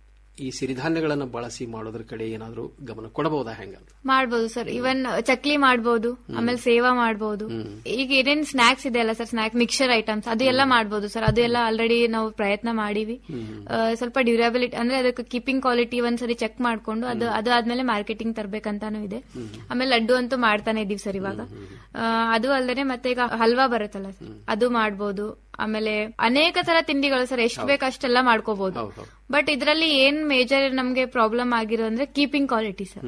ಈ ಸಿರಿಧಾನ್ಯಗಳನ್ನು ಬಳಸಿ ಮಾಡೋದ್ರ ಕಡೆ ಏನಾದರೂ ಗಮನ ಕೊಡಬಹುದಾ ಹೆಂಗಂತ ಮಾಡ್ಬೋದು ಸರ್ ಇವನ್ ಚಕ್ಲಿ ಮಾಡ್ಬೋದು ಆಮೇಲೆ ಸೇವಾ ಮಾಡ್ಬೋದು ಈಗ ಏನೇನ್ ಸ್ನಾಕ್ಸ್ ಇದೆ ಅಲ್ಲ ಸರ್ ಸ್ನಾಕ್ ಮಿಕ್ಸರ್ ಐಟಮ್ಸ್ ಅದು ಎಲ್ಲ ಮಾಡ್ಬೋದು ಸರ್ ಅದು ಎಲ್ಲ ಆಲ್ರೆಡಿ ನಾವು ಪ್ರಯತ್ನ ಮಾಡಿವಿ ಆ, ಸ್ವಲ್ಪ ಡ್ಯೂರಬಿಲಿಟಿ ಅಂದ್ರೆ ಅದಕ್ಕೆ ಕೀಪಿಂಗ್ ಕ್ವಾಲಿಟಿ ಒಂದ್ಸರಿ ಚೆಕ್ ಮಾಡ್ಕೊಂಡು ಅದು ಅದು ಆದ್ಮೇಲೆ ಮಾರ್ಕೆಟಿಂಗ್ ತರ್ಬೇಕಂತಾನು ಇದೆ ಆಮೇಲೆ ಲಡ್ಡು ಅಂತೂ ಮಾಡ್ತಾನೆ ಇದೀವಿ ಸರ್ ಇವಾಗ ಆ, ಅದು ಅಲ್ಲದೆ ಮತ್ತೆ ಈಗ ಹಲ್ವಾ ಬರುತ್ತಲ್ಲ ಸರ್ ಅದು ಮಾಡ್ಬೋದು ಆಮೇಲೆ ಅನೇಕ ತರ ತಿಂಡಿಗಳು ಸರ್ ಎಷ್ಟು ಬೇಕು ಅಷ್ಟೆಲ್ಲ ಮಾಡ್ಕೋಬಹುದು ಬಟ್ ಇದರಲ್ಲಿ ಏನ್ ಮೇಜರ್ ನಮ್ಗೆ ಪ್ರಾಬ್ಲಮ್ ಆಗಿರೋ ಅಂದ್ರೆ ಕೀಪಿಂಗ್ ಕ್ವಾಲಿಟಿ ಸರ್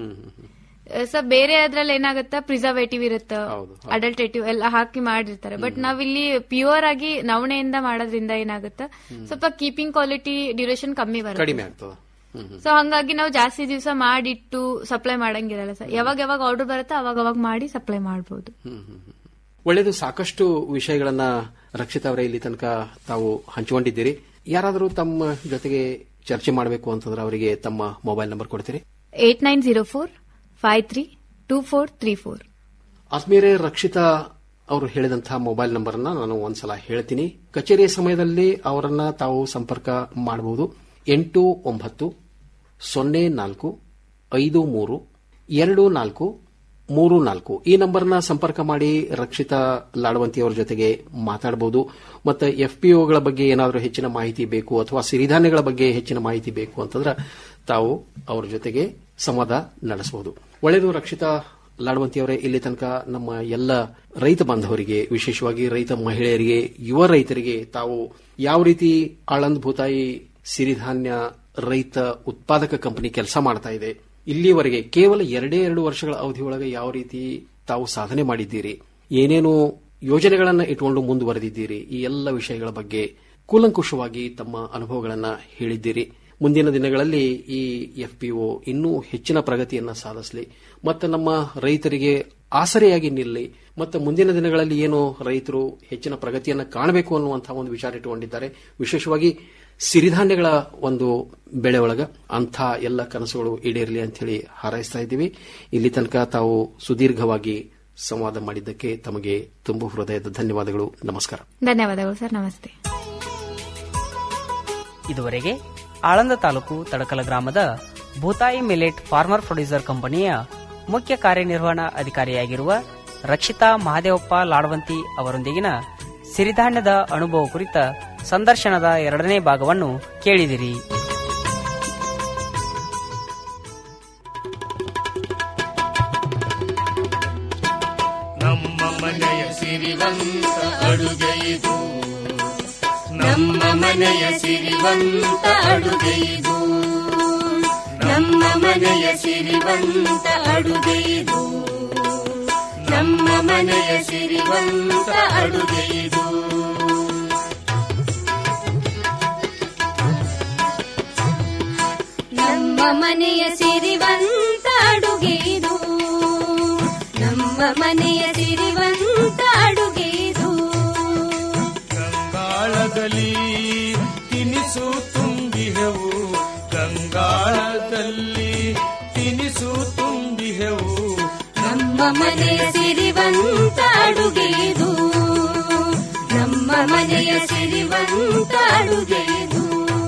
ಸರ್ ಬೇರೆ ಅದ್ರಲ್ಲಿ ಏನಾಗುತ್ತಾ ಪ್ರಿಸರ್ವೇಟಿವ್ ಇರುತ್ತೆ ಅಡಲ್ಟೇಟಿವ್ ಎಲ್ಲ ಹಾಕಿ ಮಾಡಿರ್ತಾರೆ ಬಟ್ ನಾವಿಲ್ಲಿ ಪ್ಯೂರ್ ಆಗಿ ನವಣೆಯಿಂದ ಮಾಡೋದ್ರಿಂದ ಏನಾಗುತ್ತೆ ಸ್ವಲ್ಪ ಕೀಪಿಂಗ್ ಕ್ವಾಲಿಟಿ ಡ್ಯೂರೇಷನ್ ಕಮ್ಮಿ ಬರುತ್ತೆ ಕಡಿಮೆ ಆಗ್ತದ ಸೊ ಹಂಗಾಗಿ ನಾವು ಜಾಸ್ತಿ ದಿವಸ ಮಾಡಿಟ್ಟು ಸಪ್ಲೈ ಮಾಡಂಗಿರಲ್ಲ ಸರ್ ಯಾವಾಗ ಯಾವಾಗ ಆರ್ಡರ್ ಬರುತ್ತೆ ಅವಾಗ ಅವಾಗ ಮಾಡಿ ಸಪ್ಲೈ ಮಾಡಬಹುದು ಒಳ್ಳೆಯದು ಸಾಕಷ್ಟು ವಿಷಯಗಳನ್ನ ರಕ್ಷಿತ ಅವರೇ ಇಲ್ಲಿ ತನಕ ತಾವು ಹಂಚಿಕೊಂಡಿದ್ದೀರಿ ಯಾರಾದರೂ ತಮ್ಮ ಜೊತೆಗೆ ಚರ್ಚೆ ಮಾಡಬೇಕು ಅಂತಂದ್ರೆ ಅವರಿಗೆ ತಮ್ಮ ಮೊಬೈಲ್ ನಂಬರ್ ಕೊಡ್ತೀರಿ eight nine zero four five three two four three four ಆತ್ಮೀಯರೇ ರಕ್ಷಿತಾ ಅವರು ಹೇಳಿದಂತಹ ಮೊಬೈಲ್ ನಂಬರ್ನ ನಾನು ಒಂದ್ಸಲ ಹೇಳ್ತೀನಿ ಕಚೇರಿಯ ಸಮಯದಲ್ಲಿ ಅವರನ್ನ ತಾವು ಸಂಪರ್ಕ ಮಾಡಬಹುದು ಎಂಟು ಒಂಬತ್ತು ಸೊನ್ನೆ ನಾಲ್ಕು ಐದು ಮೂರು ಎರಡು ನಾಲ್ಕು ಮೂರು ನಾಲ್ಕು ಈ ನಂಬರ್ನ ಸಂಪರ್ಕ ಮಾಡಿ ರಕ್ಷಿತಾ ಲಾಡವಂತಿ ಅವರ ಜೊತೆಗೆ ಮಾತಾಡಬಹುದು ಮತ್ತೆ ಎಫ್ಪಿಒಗಳ ಬಗ್ಗೆ ಏನಾದರೂ ಹೆಚ್ಚಿನ ಮಾಹಿತಿ ಬೇಕು ಅಥವಾ ಸಿರಿಧಾನ್ಯಗಳ ಬಗ್ಗೆ ಹೆಚ್ಚಿನ ಮಾಹಿತಿ ಬೇಕು ಅಂತಂದ್ರೆ ತಾವು ಅವರ ಜೊತೆಗೆ ಸಂವಾದ ನಡೆಸಬಹುದು ಒಳ್ಳೆಯದು ರಕ್ಷಿತಾ ಲಾಡವಂತಿ ಅವರೇ ಇಲ್ಲಿ ತನಕ ನಮ್ಮ ಎಲ್ಲ ರೈತ ಬಾಂಧವರಿಗೆ ವಿಶೇಷವಾಗಿ ರೈತ ಮಹಿಳೆಯರಿಗೆ ಯುವ ರೈತರಿಗೆ ತಾವು ಯಾವ ರೀತಿ ಆಳಂದ್ ಭೂತಾಯಿ ಸಿರಿಧಾನ್ಯ ರೈತ ಉತ್ಪಾದಕ ಕಂಪನಿ ಕೆಲಸ ಮಾಡ್ತಾ ಇದೆ ಇಲ್ಲಿಯವರೆಗೆ ಕೇವಲ ಎರಡೇ ಎರಡು ವರ್ಷಗಳ ಅವಧಿಯೊಳಗೆ ಯಾವ ರೀತಿ ತಾವು ಸಾಧನೆ ಮಾಡಿದ್ದೀರಿ ಏನೇನು ಯೋಜನೆಗಳನ್ನ ಇಟ್ಕೊಂಡು ಮುಂದುವರೆದಿದ್ದೀರಿ ಈ ಎಲ್ಲ ವಿಷಯಗಳ ಬಗ್ಗೆ ಕೂಲಂಕುಷವಾಗಿ ತಮ್ಮ ಅನುಭವಗಳನ್ನ ಹೇಳಿದ್ದೀರಿ ಮುಂದಿನ ದಿನಗಳಲ್ಲಿ ಈ ಎಫ್ಪಿಒ ಇನ್ನೂ ಹೆಚ್ಚಿನ ಪ್ರಗತಿಯನ್ನ ಸಾಧಿಸಲಿ ಮತ್ತು ನಮ್ಮ ರೈತರಿಗೆ ಆಸರೆಯಾಗಿ ನಿಲ್ಲಿ ಮತ್ತು ಮುಂದಿನ ದಿನಗಳಲ್ಲಿ ಏನು ರೈತರು ಹೆಚ್ಚಿನ ಪ್ರಗತಿಯನ್ನು ಕಾಣಬೇಕು ಅನ್ನುವಂತಹ ಒಂದು ವಿಚಾರ ಇಟ್ಟುಕೊಂಡಿದ್ದಾರೆ ವಿಶೇಷವಾಗಿ ಸಿರಿಧಾನ್ಯಗಳ ಒಂದು ಬೆಳೆ ಒಳಗ ಅಂಥ ಎಲ್ಲ ಕನಸುಗಳು ಈಡೇರಲಿ ಅಂತ ಹೇಳಿ ಹಾರೈಸ್ತಾ ಇದ್ದೀವಿ ಇಲ್ಲಿ ತನಕ ತಾವು ಸುದೀರ್ಘವಾಗಿ ಸಂವಾದ ಮಾಡಿದ್ದಕ್ಕೆ ತಮಗೆ ತುಂಬು ಹೃದಯದ ಧನ್ಯವಾದಗಳು ನಮಸ್ಕಾರ ಧನ್ಯವಾದಗಳು ಸರ್ ನಮಸ್ತೆ ಇದುವರೆಗೆ ಆಳಂದ ತಾಲೂಕು ತಡಕಲ ಗ್ರಾಮದ ಭೂತಾಯಿ ಮಿಲೆಟ್ ಫಾರ್ಮರ್ ಪ್ರೊಡ್ಯೂಸರ್ ಕಂಪನಿಯ ಮುಖ್ಯ ಕಾರ್ಯನಿರ್ವಹಣಾ ಅಧಿಕಾರಿಯಾಗಿರುವ ರಕ್ಷಿತಾ ಮಹಾದೇವಪ್ಪ ಲಾಡವಂತಿ ಅವರೊಂದಿಗಿನ ಸಿರಿಧಾನ್ಯದ ಅನುಭವ ಕುರಿತ ಸಂದರ್ಶನದ ಎರಡನೇ ಭಾಗವನ್ನು ಕೇಳಿದಿರಿ ನಮ್ಮ ಮನೆಯ ಸಿರಿವಂತ ಅಡುಗೆ ಇದು ನಮ್ಮ ಮನೆಯ ಸಿರಿವಂತ ಅಡುಗೆ ಇದು ನಮ್ಮ ಮನೆಯ ಸಿರಿವಂತ ಅಡುಗೆ ಇದು ನಮ್ಮ ಮನೆಯ ಸಿರಿವಂತ ಅಡುಗೆ ಇದು ನಮ್ಮ ಮನೆಯ ಸಿರಿವಂತ ಅಡುಗೆ ಇದು ನಮ್ಮ ಮನೆಯ ಸಿರಿವಂತ ಅಡುಗೆ ಇದು ಗಂಗಾಳದಲ್ಲಿ ತಿನಿಸು ತುಂಬಿಹೆವು ಗಂಗಾಳದಲ್ಲಿ ತಿನಿಸು ತುಂಬಿಹೆವು ನಮ್ಮ ಮನೆಯ ಸಿರಿವಂತ ಅಡುಗೆ ಇದು ನಮ್ಮ ಮನೆಯ ಸಿರಿವಂತ ಅಡುಗೆ ಇದು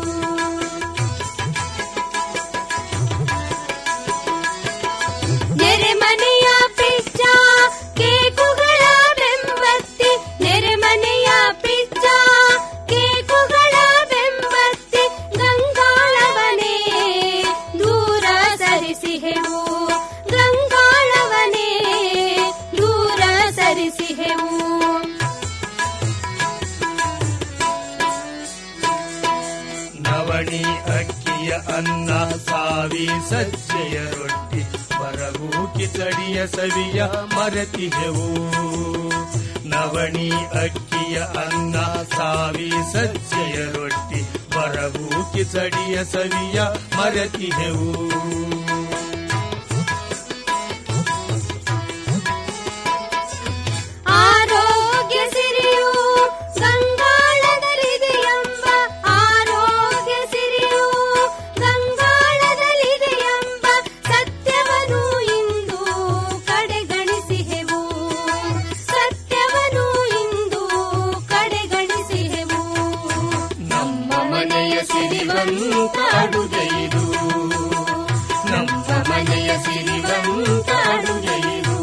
ನೆರೆಮನೆಯ ಪಿಜ್ಜ ಕೇಕುಗಳ ಬೆಂಬತ್ತಿ ನೆರೆಮನೆಯ ಪಿಜ್ಜ ಕೇಕುಗಳ ಬೆಂಬತ್ತಿ ಗಂಗಾಳವನೇ ದೂರ ಸರಿಸಿಹೆವು ಗಂಗಾಳವನೇ ದೂರ ಸರಿಸಿಹೆವು ನವಣಿ ಅಕ್ಕಿಯ ಅನ್ನ ಸಾವಿ ಸಜ್ಜೆಯ ರೊಟ್ಟಿ ಬರಗು ಕಿಚಡಿಯ ಸವಿಯ ಮರತಿಹೆವು ನವಣಿ ಅಕ್ಕಿಯ ಅನ್ನ ಸಾವಿ ಸಜ್ಜೆಯ ರೊಟ್ಟಿ ಬರಗು ಕಿಚಡಿಯ ಸವಿಯ ಮರತಿಹೆವು ಆರೋಗ್ಯ ಸಿರಿಯು ಗಂಗಾಳದಲ್ಲಿದೆ ಎಂಬ ಆರೋಗ್ಯ ಸಿರಿಯು ಗಂಗಾಳದಲ್ಲಿದೆ ಎಂಬ ಸತ್ಯವನ್ನು ಇಂದು ಕಡೆಗಣಿಸಿಹೆವು ಸತ್ಯವನ್ನು ಇಂದು ಕಡೆಗಣಿಸಿಹೆವು ನಮ್ಮ ಮನೆಯ ಸಿರಿವಂತ ಅಡುಗೆ ಇದು ನಮ್ಮ ಮನೆಯ ಸಿರಿವಂತ ಅಡುಗೆ ಇದು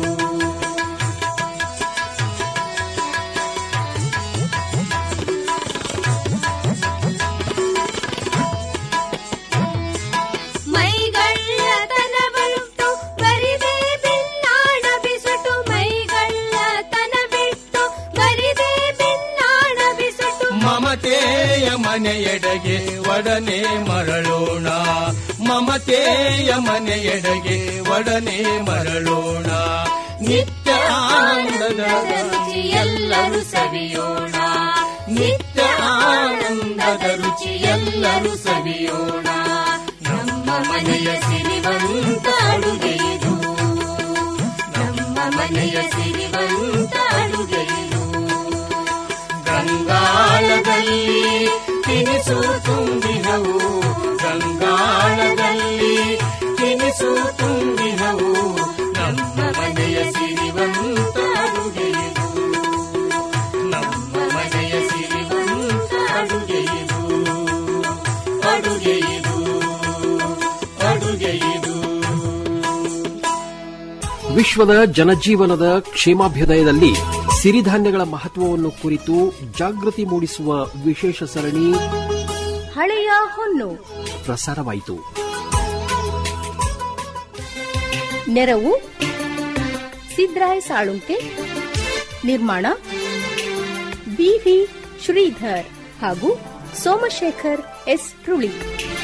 ಮೈಗಳ್ಳತನವಿಟ್ಟು ಬರಿದೆ ಬಿನ್ನಾಣ ಬಿಸುಟು ಮೈಗಳ್ಳತನ ಬಿಟ್ಟು ಬರಿದೆ ಬಿನ್ನಾಣ ಬಿಸುಟು ಮಮತೆಯ ಮನೆಯೆಡೆಗೆ ಒಡನೆ ಮರಳೋಣ ಮಮತೆಯ ಮನೆಯೆಡೆಗೆ ಒಡನೆ ಮರಳೋಣ ನಿತ್ಯ ಆನಂದದ ರುಚಿ ಎಲ್ಲರೂ ಸವಿಯೋಣ ನಿತ್ಯ ಆನಂದದ ರುಚಿ ಎಲ್ಲರೂ ಸವಿಯೋಣ ನಮ್ಮ ಗಂಗಾಳದಲ್ಲಿ ತಿನಿಸು ತುಂಬಿನವು ಗಂಗಾಳದಲ್ಲಿ ತಿನಿಸು ತುಂಬಿನವು ನಮ್ಮ ಮನೆಯ ಸಿರಿವಂತ ಅಡುಗೆಯಿದು ನಮ್ಮ ಮನೆಯ ಸಿರಿವಂತ ಅಡುಗೆಯಿದು ಅಡುಗೆಯಿದು ಅಡುಗೆಯಿದು ವಿಶ್ವದ ಜನಜೀವನದ ಕ್ಷೇಮಾಭ್ಯುದಯದಲ್ಲಿ ಸಿರಿಧಾನ್ಯಗಳ ಮಹತ್ವವನ್ನು ಕುರಿತು ಜಾಗೃತಿ ಮೂಡಿಸುವ ವಿಶೇಷ ಸರಣಿ ಹಳೆಯ ಹೊನ್ನು ಪ್ರಸಾರವಾಯಿತು ನೆರವು ಸಿದ್ರಾಯ್ ಸಾಳುಂಕೆ ನಿರ್ಮಾಣ ಬಿವಿ ಶ್ರೀಧರ್ ಹಾಗೂ ಸೋಮಶೇಖರ್ ಎಸ್ ರುಳಿ